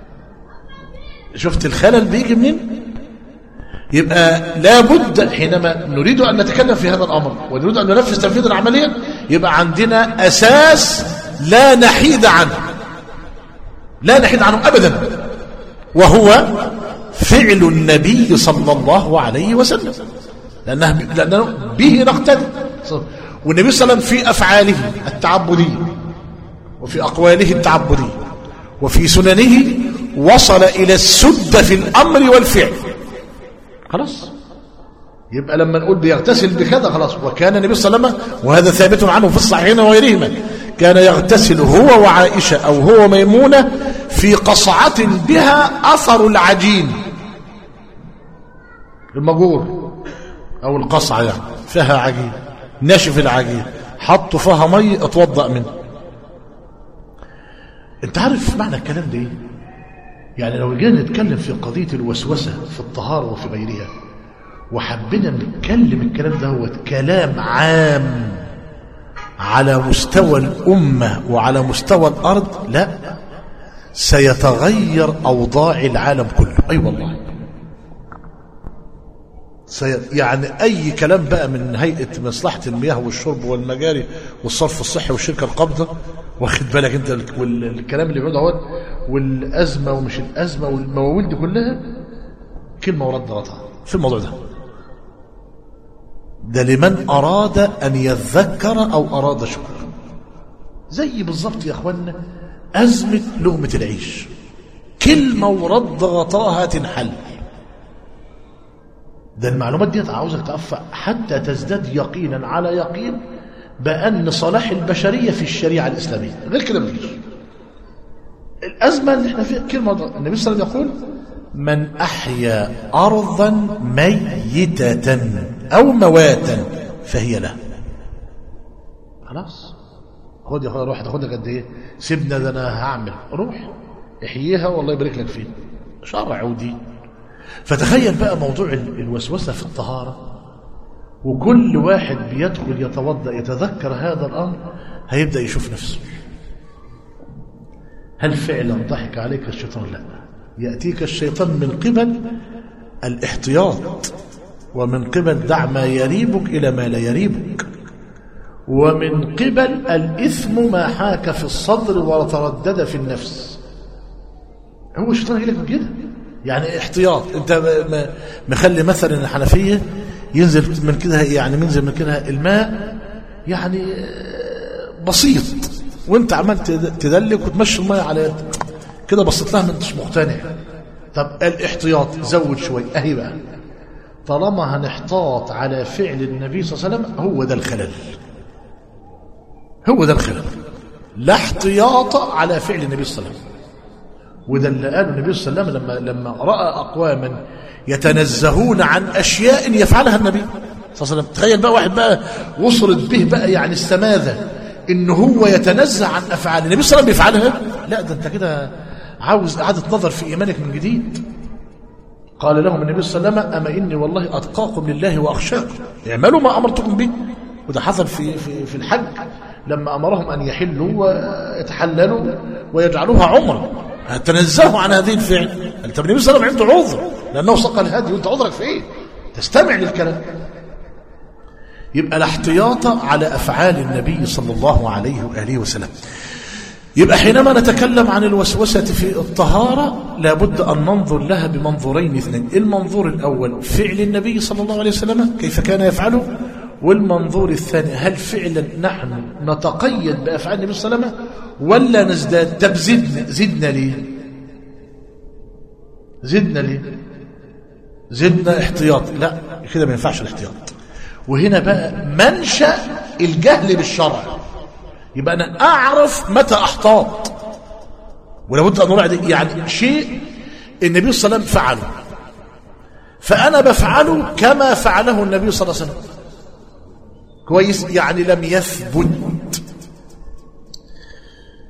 شفت الخلل بيجي منين يبقى لابد حينما نريد أن نتكلم في هذا الأمر ونريد أن ننفذ تنفيذا عمليا يبقى عندنا أساس لا نحيد عنه لا نحيد عنه أبدا وهو فعل النبي صلى الله عليه وسلم لأنه, لأنه به نقتدي والنبي صلى الله عليه وسلم في أفعاله التعبدية وفي أقواله التعبدية وفي سننه وصل إلى السد في الأمر والفعل خلاص يبقى لما نقول بيغتسل بكذا خلاص وكان النبي صلى الله عليه وسلم وهذا ثابت عنه في الصحيحين وغيرهما كان يغتسل هو وعائشة أو هو ميمونة في قصعة بها أثر العجين المجور أو القصعة يعني فيها عجين نشف العجين حطوا فيها مي اتوضأ منه انت عارف معنى الكلام ده ايه يعني لو جينا نتكلم في قضية الوسوسة في الطهارة وفي غيرها وحبينا نتكلم الكلام ده هو كلام عام على مستوى الأمة وعلى مستوى الأرض لا سيتغير أوضاع العالم كله أي أيوة والله سي... يعني أي كلام بقى من هيئة مصلحة المياه والشرب والمجاري والصرف الصحي والشركة القابضة واخد بالك انت والكلام اللي بيقعد اهوت والأزمة ومش الأزمة والمواويل دي كلها كلمة ورد غطاء في الموضوع ده ده لمن أراد أن يذكر أو أراد شكر زي بالظبط يا أخوانا أزمة لقمة العيش كلمة ورد غطاها تنحل ده المعلومات دي عاوزك تقف حتى تزداد يقينا على يقين بأن صلاح البشرية في الشريعة الإسلامية غير كده مفيش الأزمة اللي احنا فيها كلمة النبي صلى الله عليه وسلم يقول من أحيا أرضا ميتة أو مواتا فهي له خلاص خد يا اخويا روح تاخد لك قد ايه سيبنا ده انا هعمل روح احييها والله يبارك لك فيها شرع ودين فتخيل بقى موضوع الوسوسه في الطهاره وكل واحد بيدخل يتوضا يتذكر هذا الامر هيبدا يشوف نفسه هل فعلا ضحك عليك الشيطان لا ياتيك الشيطان من قبل الاحتياط ومن قبل دع ما يريبك الى ما لا يريبك ومن قبل الإثم ما حاك في الصدر وتردد في النفس هو الشيطان يجي لك من كده يعني احتياط انت مخلي مثلا الحنفية ينزل من كده يعني منزل من كده الماء يعني بسيط وانت عمال تدلك وتمشي الماء على يدك كده بصيت لها ما انتش مقتنع طب الاحتياط زود شوي اهي بقى طالما هنحتاط على فعل النبي صلى الله عليه وسلم هو ده الخلل هو ده الخلل لا احتياط على فعل النبي صلى الله عليه وسلم وده اللي قاله النبي صلى الله عليه وسلم لما لما راى اقواما يتنزهون عن اشياء يفعلها النبي صلى الله عليه وسلم تخيل بقى واحد بقى وصلت به بقى يعني السماذه ان هو يتنزه عن افعال النبي صلى الله عليه وسلم بيفعلها لا ده انت كده عاوز اعاده نظر في ايمانك من جديد قال لهم النبي صلى الله عليه وسلم اما اني والله اتقاكم لله واخشاكم اعملوا ما امرتكم به وده حصل في في في الحج لما أمرهم أن يحلوا ويتحللوا ويجعلوها عمرة تنزهوا عن هذه الفعل أنت النبي صلى الله عليه وسلم عنده عذر لأنه سقى الهدي وأنت عذرك في إيه تستمع للكلام يبقى الاحتياط على أفعال النبي صلى الله عليه وآله وسلم يبقى حينما نتكلم عن الوسوسة في الطهارة لابد أن ننظر لها بمنظورين اثنين المنظور الأول فعل النبي صلى الله عليه وسلم كيف كان يفعله والمنظور الثاني هل فعلا نحن نتقيد بأفعال النبي صلى الله عليه وسلم ولا نزداد طب زدنا زدنا ليه زدنا ليه زدنا احتياط لا كده ما ينفعش الاحتياط وهنا بقى منشأ الجهل بالشرع يبقى أنا أعرف متى أحتاط ولابد أن نراعي يعني شيء النبي صلى الله عليه وسلم فعله فأنا بفعله كما فعله النبي صلى الله عليه وسلم كويس يعني لم يثبت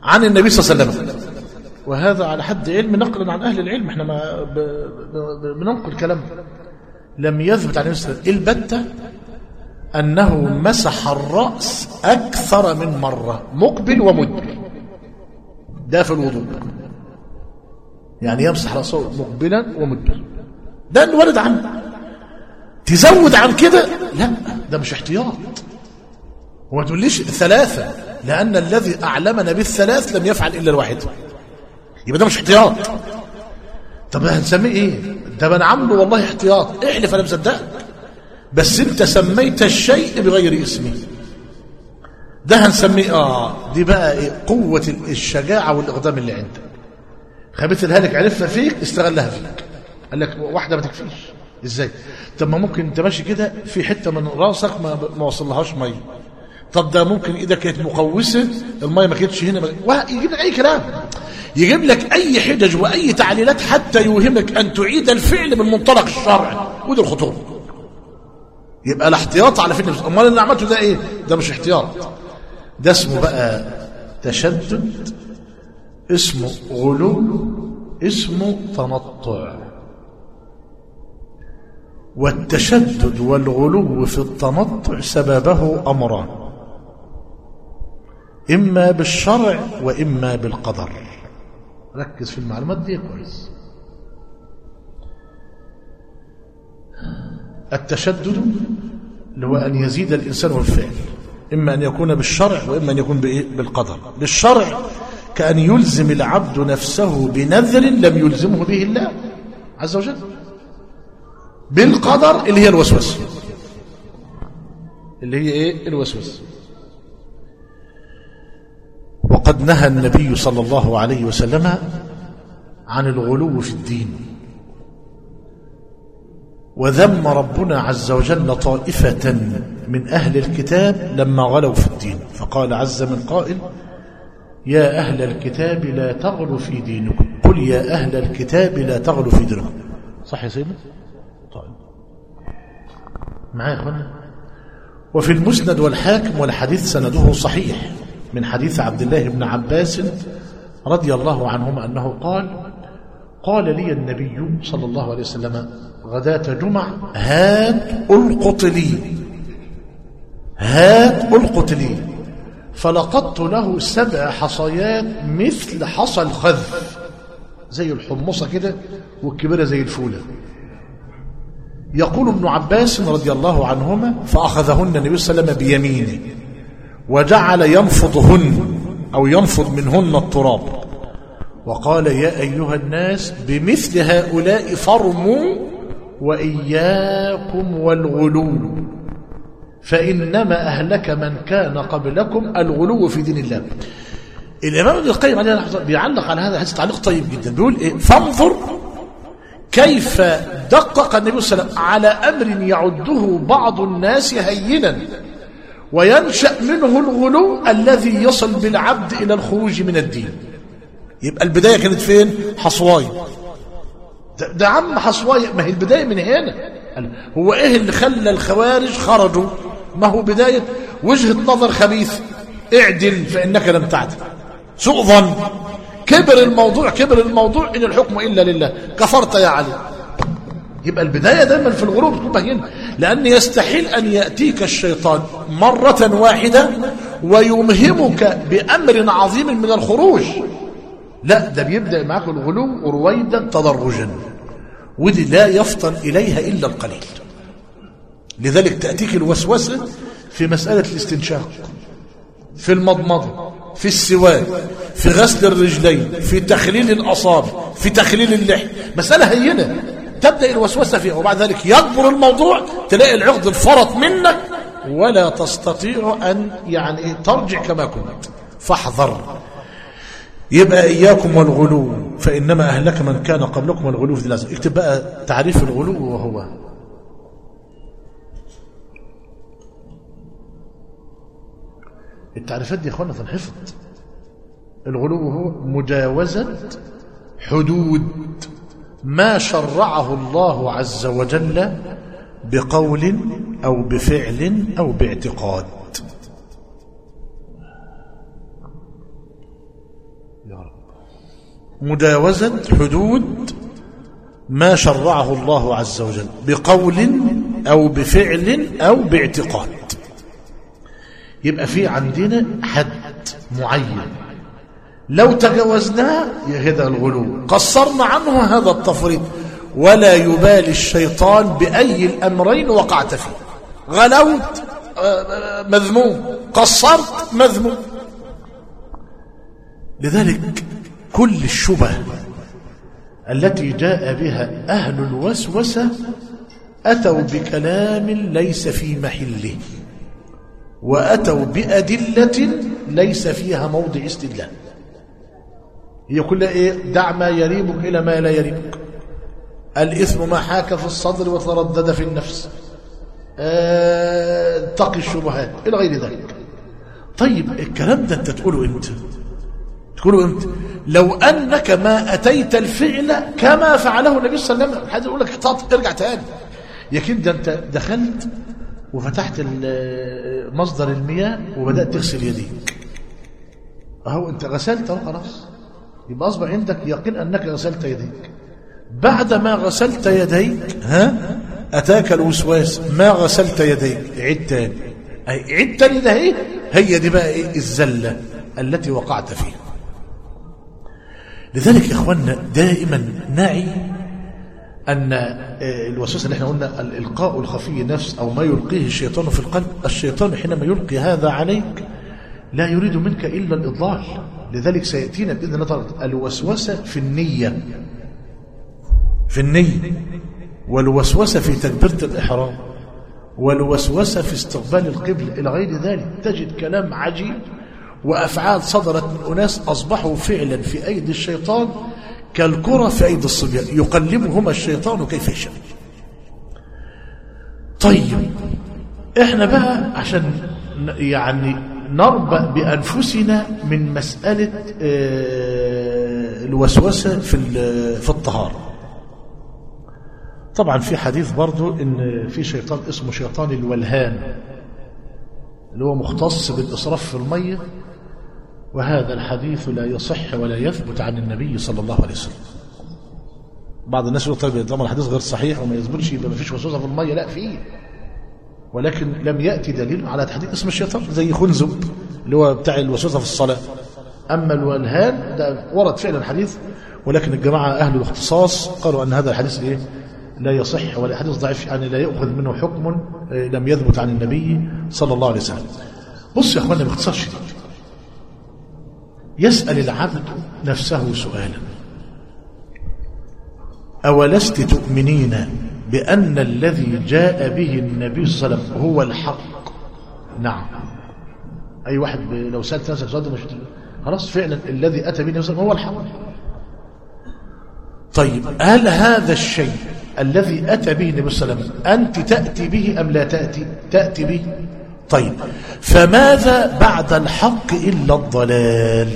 عن النبي صلى الله عليه وسلم وهذا على حد علم نقلا عن أهل العلم احنا ما ب... ب... بننقل كلام لم يثبت عن النبي صلى الله عليه وسلم البتة أنه مسح الرأس أكثر من مرة مقبل ومدبر ده في الوضوء يعني يمسح رأسه مقبلا ومدبرا ده اللي ورد عنه تزود عن كده لا ده مش احتياط وما تقوليش ثلاثة لأن الذي أعلمنا بالثلاث لم يفعل إلا الواحد يبقى ده مش احتياط طب هنسميه ايه ده انا عامله والله احتياط احلف انا مصدقك بس انت سميت الشيء بغير اسمه ده هنسميه اه دي بقى إيه؟ قوة الشجاعة والإقدام اللي عندك خبيت الهالك عرفها فيك استغلها فيك قال لك واحدة ما تكفيش ازاي طب ما ممكن انت ماشي كده في حتة من راسك ما, ما وصلهاش مية طب ده ممكن ايدك كانت مقوسة المية ما كانتش هنا ما... يجيب لك اي كلام يجيب لك اي حجج واي تعليلات حتى يوهمك ان تعيد الفعل من منطلق الشرع ودي الخطوره يبقى الاحتياط على فكره امال اللي عملته ده ايه ده مش احتياط ده اسمه بقى تشدد اسمه غلو اسمه تنطع والتشدد والغلو في التنطع سببه امران اما بالشرع واما بالقدر ركز في المعلومات دي كويس التشدد اللي هو أن يزيد الإنسان والفعل إما أن يكون بالشرع وإما أن يكون بالقدر بالشرع كأن يلزم العبد نفسه بنذر لم يلزمه به الله عز وجل بالقدر اللي هي الوسوسة اللي هي إيه الوسوسة وقد نهى النبي صلى الله عليه وسلم عن الغلو في الدين وذم ربنا عز وجل طائفة من أهل الكتاب لما غلوا في الدين فقال عز من قائل يا أهل الكتاب لا تغلوا في دينكم قل يا أهل الكتاب لا تغلوا في دينكم صح يا سيدنا طيب معايا يا اخوانا وفي المسند والحاكم والحديث سنده صحيح من حديث عبد الله بن عباس رضي الله عنهما أنه قال قال لي النبي صلى الله عليه وسلم غداة جمع هات ألقط لي هات ألقط لي فلقطت له سبع حصيات مثل حصى الخذف زي الحمصة كده والكبيرة زي الفولة يقول ابن عباس رضي الله عنهما فأخذهن النبي صلى الله عليه وسلم بيمينه وجعل ينفضهن أو ينفض منهن التراب وقال يا أيها الناس بمثل هؤلاء فرموا وإياكم والغلو فإنما أهلك من كان قبلكم الغلو في دين الله الإمام ابن القيم عليه رحمه بيعلق على هذا الحديث تعليق طيب جدا بيقول إيه فانظر كيف دقق النبي صلى الله عليه وسلم على أمر يعده بعض الناس هينا وينشأ منه الغلو الذي يصل بالعبد إلى الخروج من الدين يبقى البداية كانت فين حصواي ده, ده عم حصواي ما هي البداية من هنا هو ايه اللي خلى الخوارج خرجوا ما هو بداية وجهة نظر خبيث اعدل فإنك لم تعدل سوء ظن كبر الموضوع كبر الموضوع إن الحكم إلا لله كفرت يا علي يبقى البداية دايما في الغروب بتبقى هنا لأن يستحيل أن يأتيك الشيطان مرة واحدة ويمهمك بأمر عظيم من الخروج لا ده بيبدأ معك الغلو رويدا تدرجا ودي لا يفطن إليها إلا القليل لذلك تأتيك الوسوسة في مسألة الاستنشاق في المضمضة في السواك في غسل الرجلين في تخليل الأصابع في تخليل اللحم مسألة هينة تبدأ الوسوسة فيها وبعد ذلك يكبر الموضوع تلاقي العقد انفرط منك ولا تستطيع أن يعني ترجع كما كنت فاحذر يبقى إياكم والغلو فإنما أهلك من كان قبلكم الغلو في لازم اكتب بقى تعريف الغلو وهو التعريفات دي يا اخوانا تنحفظ الغلو هو مجاوزة حدود ما شرعه الله عز وجل بقول أو بفعل أو باعتقاد مجاوزة حدود ما شرعه الله عز وجل بقول أو بفعل أو باعتقاد يبقى في عندنا حد معين لو تجاوزناه يهدى الغلو قصرنا عنه هذا التفريط ولا يبالي الشيطان بأي الأمرين وقعت فيه غلوت مذموم قصرت مذموم لذلك كل الشبه التي جاء بها أهل الوسوسة أتوا بكلام ليس في محله وأتوا بأدلة ليس فيها موضع استدلال هي كلها إيه دع ما يريبك إلى ما لا يريبك الإثم ما حاك في الصدر وتردد في النفس اتقي الشبهات إلى غير ذلك طيب الكلام ده أنت تقوله إمتى تقوله إمتى لو أنك ما أتيت الفعل كما فعله النبي صلى الله عليه وسلم حد يقول لك احتاط ارجع تاني يكن ده أنت دخلت وفتحت مصدر المياه وبدأت تغسل يديك أهو أنت غسلت أهو خلاص يبقى أصبح عندك يقين أنك غسلت يديك بعد ما غسلت يديك ها أتاك الوسواس ما غسلت يديك عد تاني أي عد تاني ده إيه هي دي بقى إيه الزلة التي وقعت فيها لذلك يا إخواننا دائما نعي أن الوسوسة اللي احنا قلنا الإلقاء الخفي نفس أو ما يلقيه الشيطان في القلب الشيطان حينما يلقي هذا عليك لا يريد منك إلا الإضلال لذلك سيأتينا بإذن الله تعالى الوسوسة في النية في النية والوسوسة في تكبيرة الإحرام والوسوسة في استقبال القبل إلى غير ذلك تجد كلام عجيب وأفعال صدرت من أناس أصبحوا فعلا في أيدي الشيطان كالكرة في أيدي الصبيان يقلبهما الشيطان كيف يشاء طيب احنا بقى عشان يعني نربأ بأنفسنا من مسألة الوسوسة في في الطهارة طبعا في حديث برضو ان في شيطان اسمه شيطان الولهان اللي هو مختص بالإسراف في المية وهذا الحديث لا يصح ولا يثبت عن النبي صلى الله عليه وسلم بعض الناس يقول طيب طبعا الحديث غير صحيح وما يثبتش يبقى ما فيش وسوسه في الميه لا فيه ولكن لم ياتي دليل على تحديد اسم الشيطان زي خنزب اللي هو بتاع الوسوسه في الصلاه اما الولهان ده ورد فعلا حديث ولكن الجماعه اهل الاختصاص قالوا ان هذا الحديث ايه لا يصح ولا حديث ضعيف يعني لا يؤخذ منه حكم لم يثبت عن النبي صلى الله عليه وسلم بص يا اخوانا باختصار شديد يسأل العبد نفسه سؤالا أولست تؤمنين بأن الذي جاء به النبي صلى الله عليه وسلم هو الحق نعم أي واحد لو سألت نفسك سؤال مش خلاص فعلا الذي أتى به النبي صلى الله عليه وسلم هو الحق طيب هل هذا الشيء الذي أتى به النبي صلى الله عليه وسلم أنت تأتي به أم لا تأتي تأتي به طيب فماذا بعد الحق إلا الضلال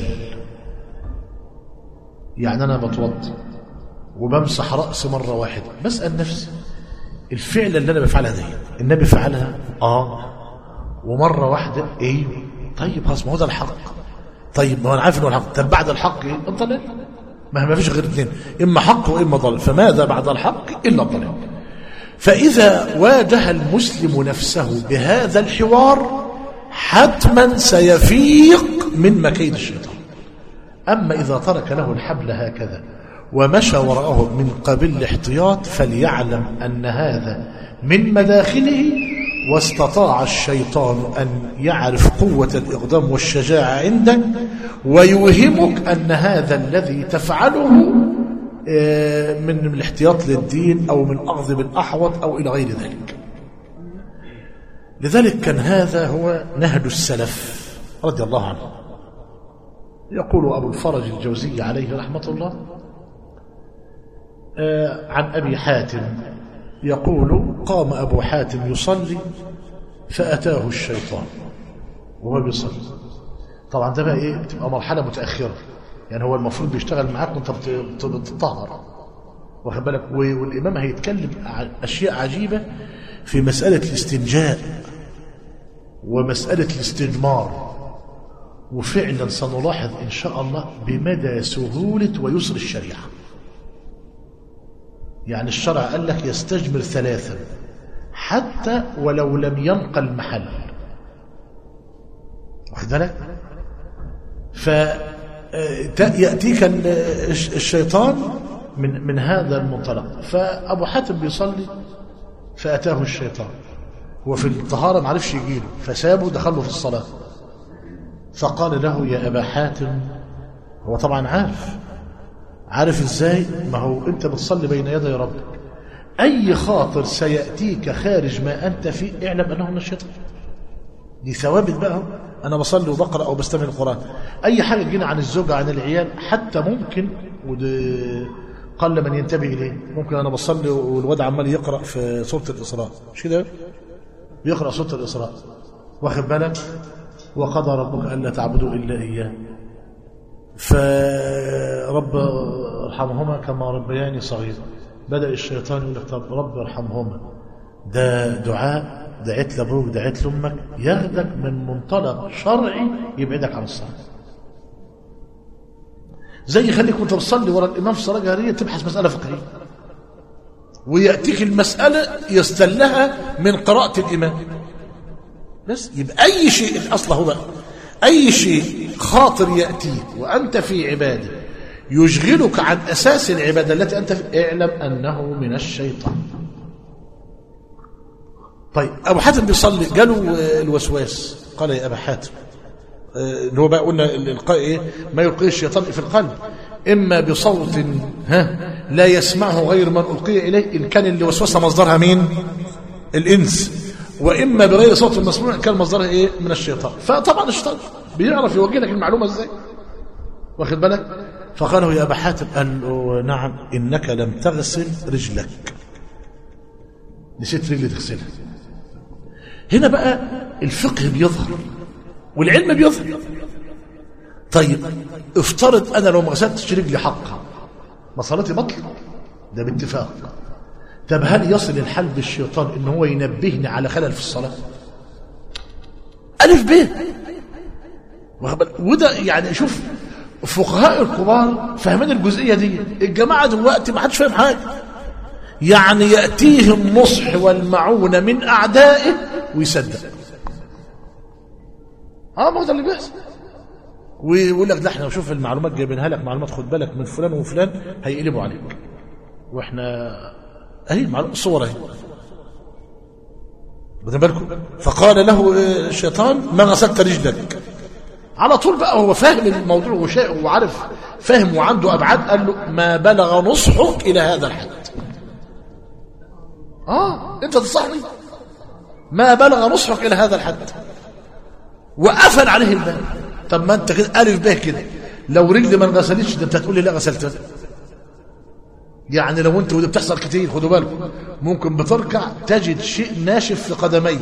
يعني أنا بتوضى وبمسح رأسي مرة واحدة بسأل نفسي الفعل اللي أنا بفعلها دي النبي فعلها آه ومرة واحدة إيه طيب خلاص ما هو ده الحق طيب ما هو أنا عارف إنه الحق طب بعد الحق إيه الضلال ما ما فيش غير اثنين إما حق وإما ضلال فماذا بعد الحق إلا الضلال فإذا واجه المسلم نفسه بهذا الحوار حتما سيفيق من مكيد الشيطان أما إذا ترك له الحبل هكذا ومشى وراءه من قبل الاحتياط فليعلم أن هذا من مداخله واستطاع الشيطان أن يعرف قوة الإقدام والشجاعة عندك ويوهمك أن هذا الذي تفعله من الاحتياط للدين أو من أخذ بالأحوط أو إلى غير ذلك لذلك كان هذا هو نهج السلف رضي الله عنه يقول أبو الفرج الجوزي عليه رحمة الله عن أبي حاتم يقول قام أبو حاتم يصلي فأتاه الشيطان وهو بيصلي طبعا ده بقى إيه بتبقى مرحلة متأخرة يعني هو المفروض بيشتغل معاك وانت بتطهر واخد بالك والإمام هيتكلم أشياء عجيبة في مسألة الاستنجاء ومسألة الاستجمار وفعلا سنلاحظ إن شاء الله بمدى سهولة ويسر الشريعة يعني الشرع قال لك يستجمر ثلاثا حتى ولو لم ينقى المحل واخد بالك فيأتيك الشيطان من من هذا المنطلق فأبو حاتم بيصلي فأتاه الشيطان هو في الطهارة ما عرفش يجيله فسابه دخله في الصلاة فقال له يا أبا حاتم هو طبعا عارف عارف ازاي ما هو انت بتصلي بين يدي ربك اي خاطر سيأتيك خارج ما انت فيه اعلم انه من الشيطان دي ثوابت بقى انا بصلي وبقرا او بستمع القران اي حاجه تجينا عن الزوجه عن العيال حتى ممكن وده قل من ينتبه اليه ممكن انا بصلي والواد عمال يقرا في سوره الاسراء مش كده بيقرا سوره الاسراء واخد بالك وقضى ربك الا تعبدوا الا اياه فرب ارحمهما كما ربياني صغيرا بدا الشيطان يقول لك طب رب ارحمهما ده دعاء دعيت لابوك دعيت لامك ياخدك من منطلق شرعي يبعدك عن الصلاه زي يخليك وانت بتصلي ورا الامام في صلاه جهريه تبحث مساله فقهيه وياتيك المساله يستلها من قراءه الامام بس يبقى اي شيء الاصل هو بقى اي شيء خاطر ياتيك وانت في عباده يشغلك عن اساس العباده التي انت في اعلم انه من الشيطان طيب ابو حاتم بيصلي جاله الوسواس قال يا ابا حاتم اللي هو بقى قلنا الالقاء ايه ما يلقيه الشيطان في القلب اما بصوت ها لا يسمعه غير من القي اليه ان كان اللي وسوسه مصدرها مين الانس واما بغير صوت مسموع كان مصدرها ايه من الشيطان فطبعا الشيطان بيعرف يوجه لك المعلومه ازاي واخد بالك فقال له يا ابا حاتم قال له نعم انك لم تغسل رجلك نسيت رجلي تغسلها هنا بقى الفقه بيظهر والعلم بيظهر طيب افترض انا لو ما غسلتش رجلي حقها ما صلاتي بطل ده باتفاق طب هل يصل الحال بالشيطان ان هو ينبهني على خلل في الصلاه الف ب وده يعني شوف فقهاء الكبار فاهمين الجزئيه دي الجماعه دلوقتي ما حدش فاهم حاجه يعني ياتيهم النصح والمعونه من اعدائه ويصدق اه ما هو ده اللي بيحصل ويقول لك ده احنا شوف المعلومات جايبينها لك معلومات خد بالك من فلان وفلان هيقلبوا عليك واحنا اهي معلومات صور اهي واخدين بالكم فقال له الشيطان ما غسلت رجلك على طول بقى هو فاهم الموضوع وشاء وعارف فاهم وعنده ابعاد قال له ما بلغ نصحك الى هذا الحد اه انت تصحني ما بلغ نصحك الى هذا الحد وقفل عليه الباب طب ما انت كده الف به كده لو رجلي ما انغسلتش ده انت هتقول لي لا غسلتها يعني لو انت ودي بتحصل كتير خدوا بالكم ممكن بتركع تجد شيء ناشف في قدميك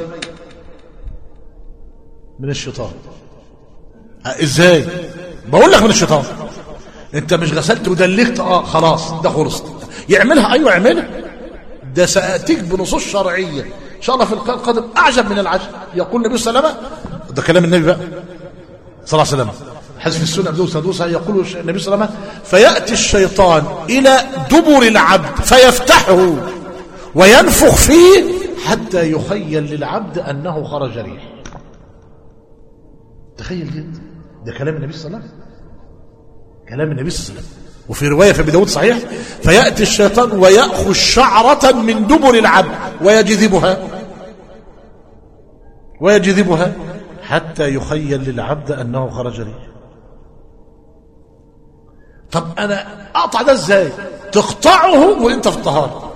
من الشيطان ازاي بقول لك من الشيطان انت مش غسلت ودلكت اه خلاص ده خلص يعملها ايوه يعملها ده ساتيك بنصوص شرعيه ان شاء الله في اللقاء القادم اعجب من العجب يقول النبي صلى الله عليه وسلم ده كلام النبي بقى صلى الله عليه وسلم حذف السنه بدون سدوسه يقول النبي صلى الله عليه وسلم فياتي الشيطان الى دبر العبد فيفتحه وينفخ فيه حتى يخيل للعبد انه خرج ريح تخيل كده ده كلام النبي صلى الله عليه وسلم كلام النبي صلى الله عليه وسلم وفي روايه في ابي داود صحيح فياتي الشيطان وياخذ شعره من دبر العبد ويجذبها ويجذبها حتى يخيل للعبد انه خرج ريح طب انا اقطع ده ازاي تقطعه وانت في الطهاره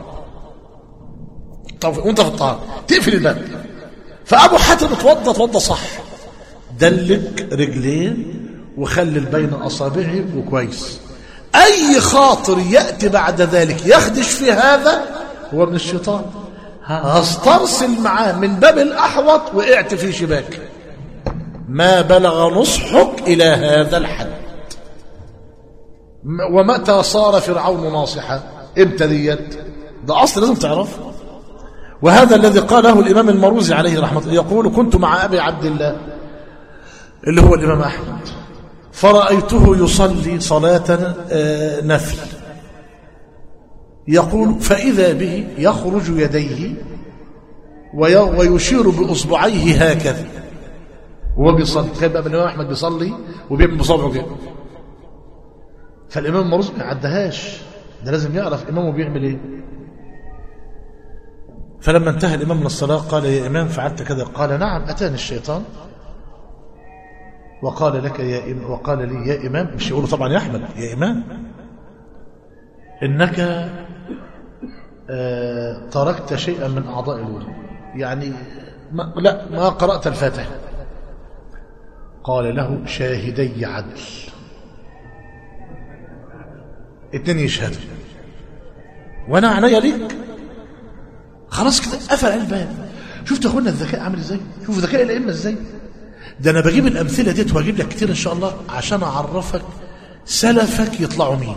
طب وانت في الطهاره تقفل الباب فابو حاتم اتوضى اتوضى صح دلك رجلين وخلل بين اصابعه وكويس اي خاطر ياتي بعد ذلك يخدش في هذا هو من الشيطان هسترسل معاه من باب الاحوط وقعت في شباك ما بلغ نصحك الى هذا الحد ومتى صار فرعون ناصحا امتى ديت ده اصل لازم تعرفه وهذا الذي قاله الامام المروزي عليه رحمه الله يقول كنت مع ابي عبد الله اللي هو الإمام أحمد فرأيته يصلي صلاة آه، نفل يقول فإذا به يخرج يديه وي- ويشير بإصبعيه هكذا وهو بيصلي تخيل بقى الإمام أحمد بيصلي وبيعمل بصبعه كده فالإمام مرز ما عدهاش ده لازم يعرف إمامه بيعمل إيه فلما انتهى الإمام من الصلاة قال يا إمام فعلت كذا قال نعم أتاني الشيطان وقال لك يا إم وقال لي يا إمام مش يقول طبعا يا أحمد يا إمام إنك آه تركت شيئا من أعضاء الوضوء يعني ما لا ما قرأت الفاتحة قال له شاهدي عدل اتنين يشهدوا وانا عينيا ليك خلاص كده قفل عليه الباب شفت يا اخوانا الذكاء عامل ازاي شوف ذكاء الائمه ازاي ده انا بجيب الامثله ديت وهجيب لك كتير ان شاء الله عشان اعرفك سلفك يطلعوا مين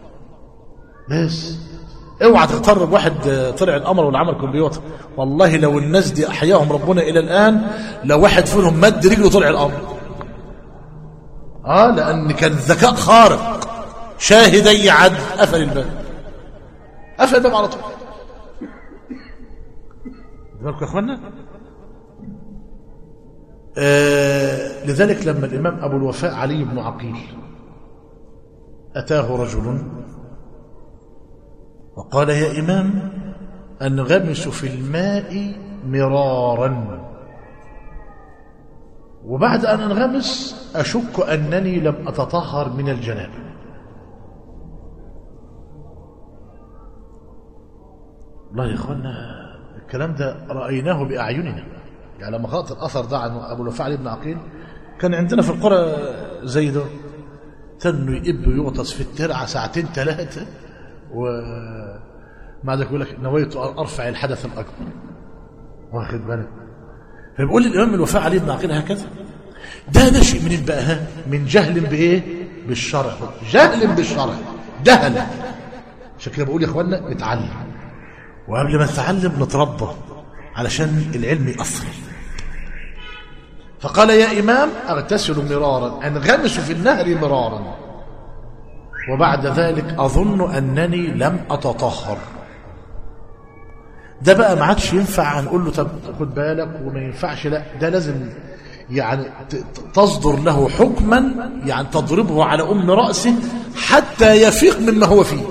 بس اوعى تغتر بواحد آه، طلع القمر ولا عمل كمبيوتر والله لو الناس دي احياهم ربنا الى الان لو واحد فيهم مد رجله طلع القمر اه لان كان ذكاء خارق شاهدي عدل قفل الباب قفل الباب على طول بالكم يا اخوانا آه لذلك لما الامام ابو الوفاء علي بن عقيل اتاه رجل وقال يا امام انغمس في الماء مرارا وبعد ان انغمس اشك انني لم اتطهر من الجنابه والله يا اخوانا الكلام ده رايناه باعيننا يعني لما قرات الاثر ده عن ابو الوفاء علي بن عقيل كان عندنا في القرى زي ده تنه يئب ويغطس في الترعه ساعتين ثلاثه و مع ذلك يقول لك نويت ان ارفع الحدث الاكبر واخد بالك فبيقول الامام الوفاء علي بن عقيل هكذا ده نشئ من بقى ها؟ من جهل بايه بالشرع جهل بالشرع جهل عشان كده بقول يا اخوانا نتعلم وقبل ما نتعلم نتربى علشان العلم يأثر فقال يا إمام أغتسل مرارا أنغمس في النهر مرارا وبعد ذلك أظن أنني لم أتطهر ده بقى ما عادش ينفع نقول له طب خد بالك وما ينفعش لا ده لازم يعني ت- ت- تصدر له حكما يعني تضربه على أم رأسه حتى يفيق مما هو فيه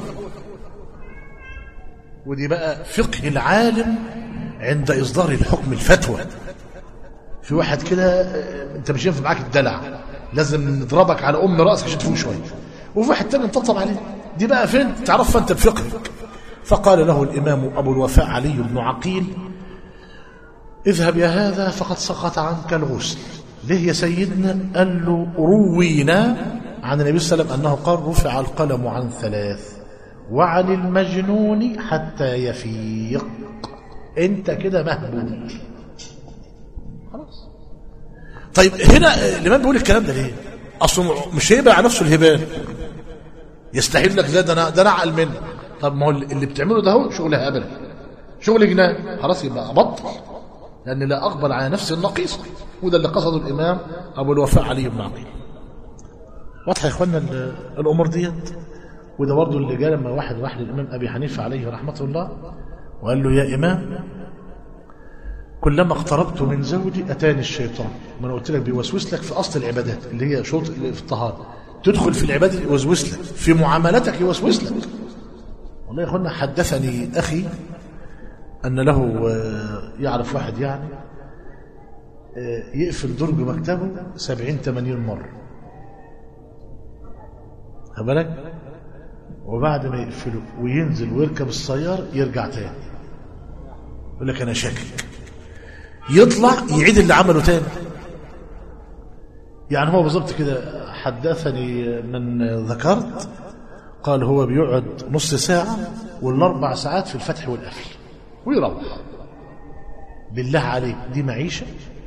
ودي بقى فقه العالم عند إصدار الحكم الفتوى في واحد كده آه، انت مش ينفع معاك الدلع لازم نضربك على ام راسك عشان تفوق شويه وفي واحد تاني نطبطب عليه دي بقى فين تعرفها انت بفقهك فقال له الامام ابو الوفاء علي بن عقيل اذهب يا هذا فقد سقط عنك الغسل ليه يا سيدنا قال له روينا عن النبي صلى الله عليه وسلم انه قال رفع القلم عن ثلاث وعن المجنون حتى يفيق انت كده مهبول خلاص طيب هنا الامام بيقول الكلام ده ليه اصله مش هيبقى على نفسه الهبال يستحيل لك لا ده انا ده انا اعقل منه طب ما هو اللي بتعمله ده هو شغل هبل شغل جنان خلاص يبقى ابطل لان لا اقبل على نفسي النقيصه وده اللي قصده الامام ابو الوفاء علي بن عقيل واضحه يا اخوانا ال- الامور ديت وده برضه اللي جاء لما واحد راح للامام ابي حنيفه عليه رحمه الله وقال له يا امام كلما اقتربت من زوجي اتاني الشيطان ما انا قلت لك بيوسوس لك في اصل العبادات اللي هي شروط اللي في الطهاره تدخل في العباده يوسوس لك في معاملتك يوسوس لك والله يا اخوانا حدثني اخي ان له آه، يعرف واحد يعني آه، يقفل درج مكتبه 70 80 مره خد بالك وبعد ما يقفله وينزل ويركب السيارة يرجع تاني يقول لك انا شاكك يطلع يعيد اللي عمله تاني يعني هو بالظبط كده حدثني من ذكرت قال هو بيقعد نص ساعة والاربع ساعات في الفتح والقفل ويروح بالله عليك دي معيشة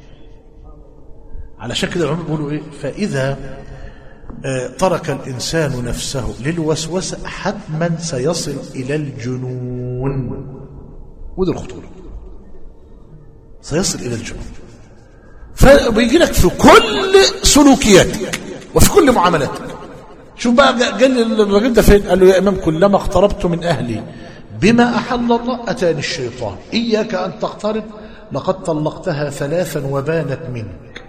علشان كده العلماء بيقولوا ايه فإذا آه، ترك الإنسان نفسه للوسوسة حتما سيصل إلى الجنون ودي الخطورة سيصل إلى الجنون فبيجي لك في كل سلوكياتك وفي كل معاملاتك شوف بقى قال الراجل ده فين قال له يا إمام كلما اقتربت من أهلي بما أحل الله أتاني الشيطان إياك أن تقترب لقد طلقتها ثلاثا وبانت منك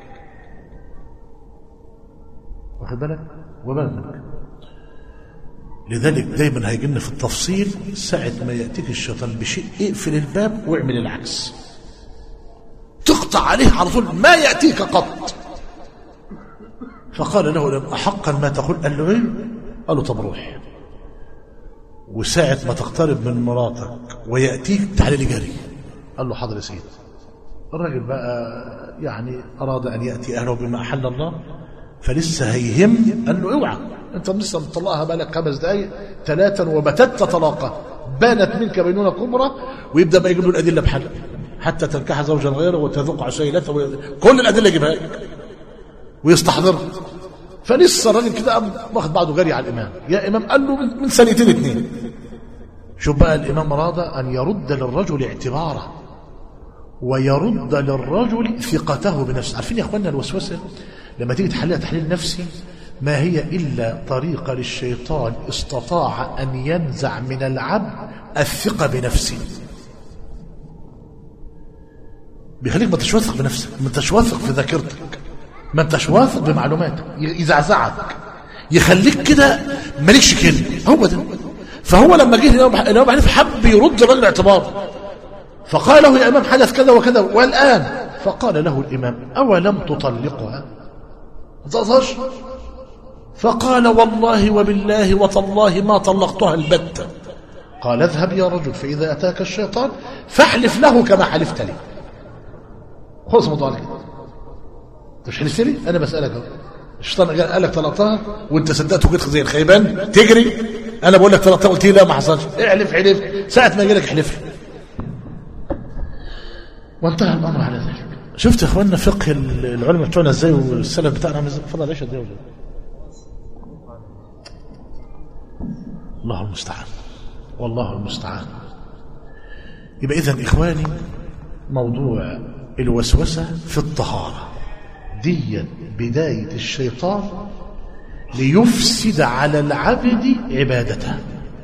واخد بالك وبانت منك لذلك دايما هيجينا في التفصيل ساعة ما يأتيك الشيطان بشيء اقفل الباب واعمل العكس تقطع عليه على طول ما يأتيك قط فقال له لم أحقا ما تقول قال له ايه قال له طب روح وساعة ما تقترب من مراتك ويأتيك تعالى لي جري قال له حاضر يا سيدي الراجل بقى يعني أراد أن يأتي أهله بما أحل الله فلسه هيهم قال له اوعى انت لسه مطلقها بقالك خمس دقايق ثلاثا وبتت طلاقه بانت منك بينونه كبرى ويبدا بقى يجيب له الادله بحل حتى تنكح زوجا غيره وتذوق عسيلته و... كل الادله يجيبها لك ويستحضرها فلسه الراجل كده قام واخد بعضه جري على الامام يا امام قال له من سنتين اتنين شوف بقى الامام اراد ان يرد للرجل اعتباره ويرد للرجل ثقته بنفسه عارفين يا اخوانا الوسوسه لما تيجي تحللها تحليل نفسي ما هي إلا طريقة للشيطان استطاع أن ينزع من العبد الثقة بنفسه بيخليك ما انتش واثق بنفسك ما انتش واثق في ذاكرتك ما انتش واثق بمعلوماتك يزعزعك يخليك كده مالكش كلمه هو ده فهو لما جه الامام حنيفه حب يرد الراجل اعتباره فقال له يا امام حدث كذا وكذا والان فقال له الامام اولم تطلقها تقصش فقال والله وبالله وتالله ما طلقتها البتة قال اذهب يا رجل فإذا أتاك الشيطان فاحلف له كما حلفت لي خلص موضوع كده انت مش حلفت لي انا بسالك اهو الشيطان قال لك طلقتها وانت صدقت وجيت زي الخيبان تجري انا بقول لك طلقتها قلت لي لا ما حصلش احلف حلف ساعه ما يجي لك احلف لي وانتهى الامر على ذلك شفت يا اخواننا فقه العلماء بتوعنا ازاي والسلف بتاعنا عامل ازاي اتفضل ايش قد الله المستعان والله المستعان يبقى اذا اخواني موضوع الوسوسه في الطهاره دي بدايه الشيطان ليفسد على العبد عبادته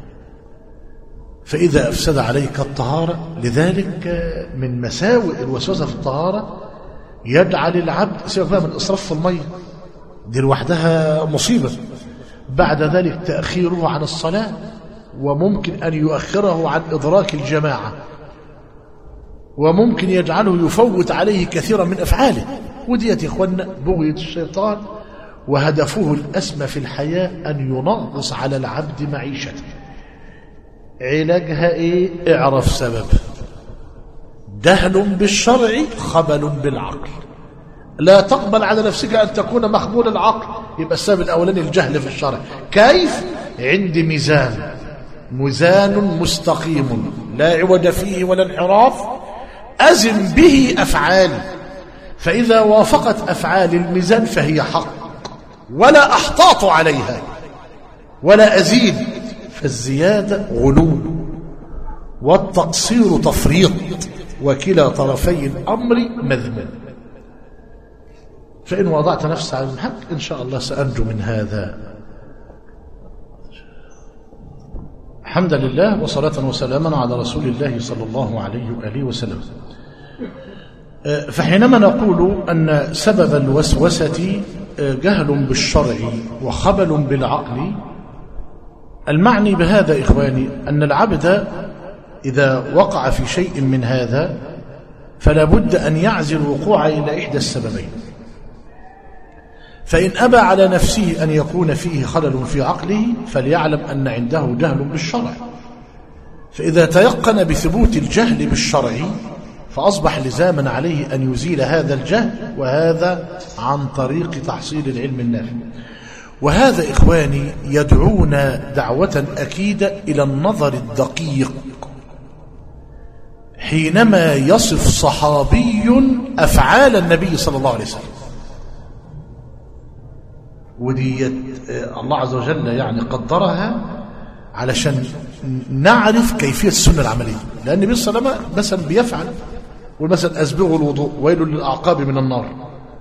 فإذا أفسد عليك الطهارة لذلك من مساوئ الوسوسة في الطهارة يجعل العبد سيبك بقى من الإسراف في المية دي لوحدها مصيبة بعد ذلك تأخيره عن الصلاة وممكن أن يؤخره عن إدراك الجماعة وممكن يجعله يفوت عليه كثيرا من أفعاله وديت يا إخوانا بغية الشيطان وهدفه الأسمى في الحياة أن ينغص على العبد معيشته علاجها ايه اعرف سبب دهل بالشرع خبل بالعقل لا تقبل على نفسك ان تكون مخبول العقل يبقى السبب الاولاني الجهل في الشرع كيف عندي ميزان ميزان مستقيم لا عوج فيه ولا انحراف ازن به افعالي فاذا وافقت افعال الميزان فهي حق ولا احتاط عليها ولا ازيد فالزيادة غلو والتقصير تفريط وكلا طرفي الأمر مذموم فإن وضعت نفسك على الحق إن شاء الله سأنجو من هذا حمدا لله وصلاة وسلاما على رسول الله صلى الله عليه وآله وسلم فحينما نقول أن سبب الوسوسة جهل بالشرع وخبل بالعقل المعني بهذا إخواني أن العبد إذا وقع في شيء من هذا فلا بد أن يعزل الوقوع إلى إحدى السببين فإن أبى على نفسه أن يكون فيه خلل في عقله فليعلم أن عنده جهل بالشرع فإذا تيقن بثبوت الجهل بالشرع فأصبح لزاما عليه أن يزيل هذا الجهل وهذا عن طريق تحصيل العلم النافع وهذا إخواني يدعونا دعوة أكيدة إلى النظر الدقيق حينما يصف صحابي أفعال النبي صلى الله عليه وسلم ودي الله عز وجل يعني قدرها علشان نعرف كيفية السنة العملية لأن النبي صلى الله عليه وسلم مثلا بيفعل والمثل أسبغ الوضوء ويل للأعقاب من النار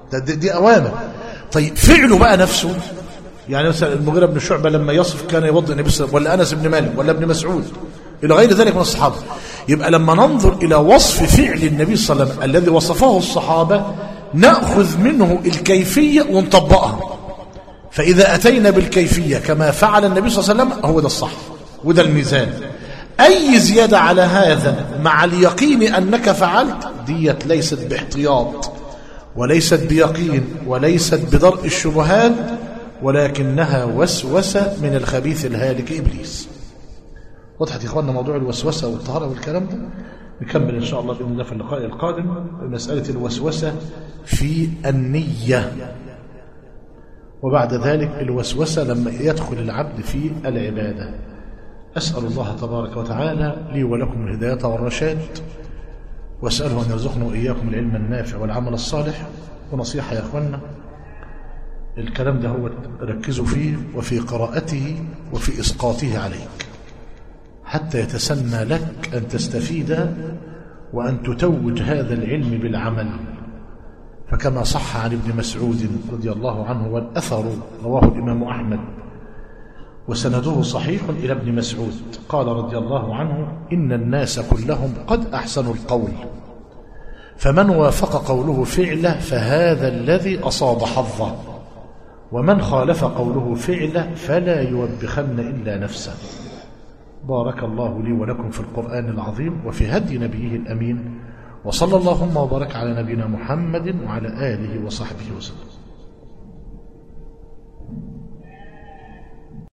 ده دي, دي أوامر طيب فعله بقى نفسه يعني مثلا المغيرة بن شعبة لما يصف كان يوضئ النبي صلى الله عليه وسلم ولا أنس بن مالك ولا ابن مسعود إلى غير ذلك من الصحابة يبقى لما ننظر إلى وصف فعل النبي صلى الله عليه وسلم الذي وصفه الصحابة نأخذ منه الكيفية ونطبقها فإذا أتينا بالكيفية كما فعل النبي صلى الله عليه وسلم هو ده الصح وده الميزان أي زيادة على هذا مع اليقين أنك فعلت ديت ليست باحتياط وليست بيقين وليست بدرء الشبهات ولكنها وسوسة من الخبيث الهالك إبليس وضحت يا إخواننا موضوع الوسوسة والطهارة والكلام ده نكمل إن شاء الله بإذن الله في اللقاء القادم مسألة الوسوسة في النية وبعد ذلك الوسوسة لما يدخل العبد في العبادة أسأل الله تبارك وتعالى لي ولكم الهداية والرشاد وأسأله أن يرزقنا وإياكم العلم النافع والعمل الصالح ونصيحة يا أخوانا الكلام ده هو ركزوا فيه وفي قراءته وفي إسقاطه عليك حتى يتسنى لك أن تستفيد وأن تتوج هذا العلم بالعمل فكما صح عن ابن مسعود رضي الله عنه والأثر رواه الإمام أحمد وسنده صحيح إلى ابن مسعود قال رضي الله عنه إن الناس كلهم قد أحسنوا القول فمن وافق قوله فعله فهذا الذي أصاب حظه ومن خالف قوله فعله فلا يوبخن إلا نفسه بارك الله لي ولكم في القرآن العظيم وفي هدي نبيه الأمين وصلى اللهم وبارك على نبينا محمد وعلى آله وصحبه وسلم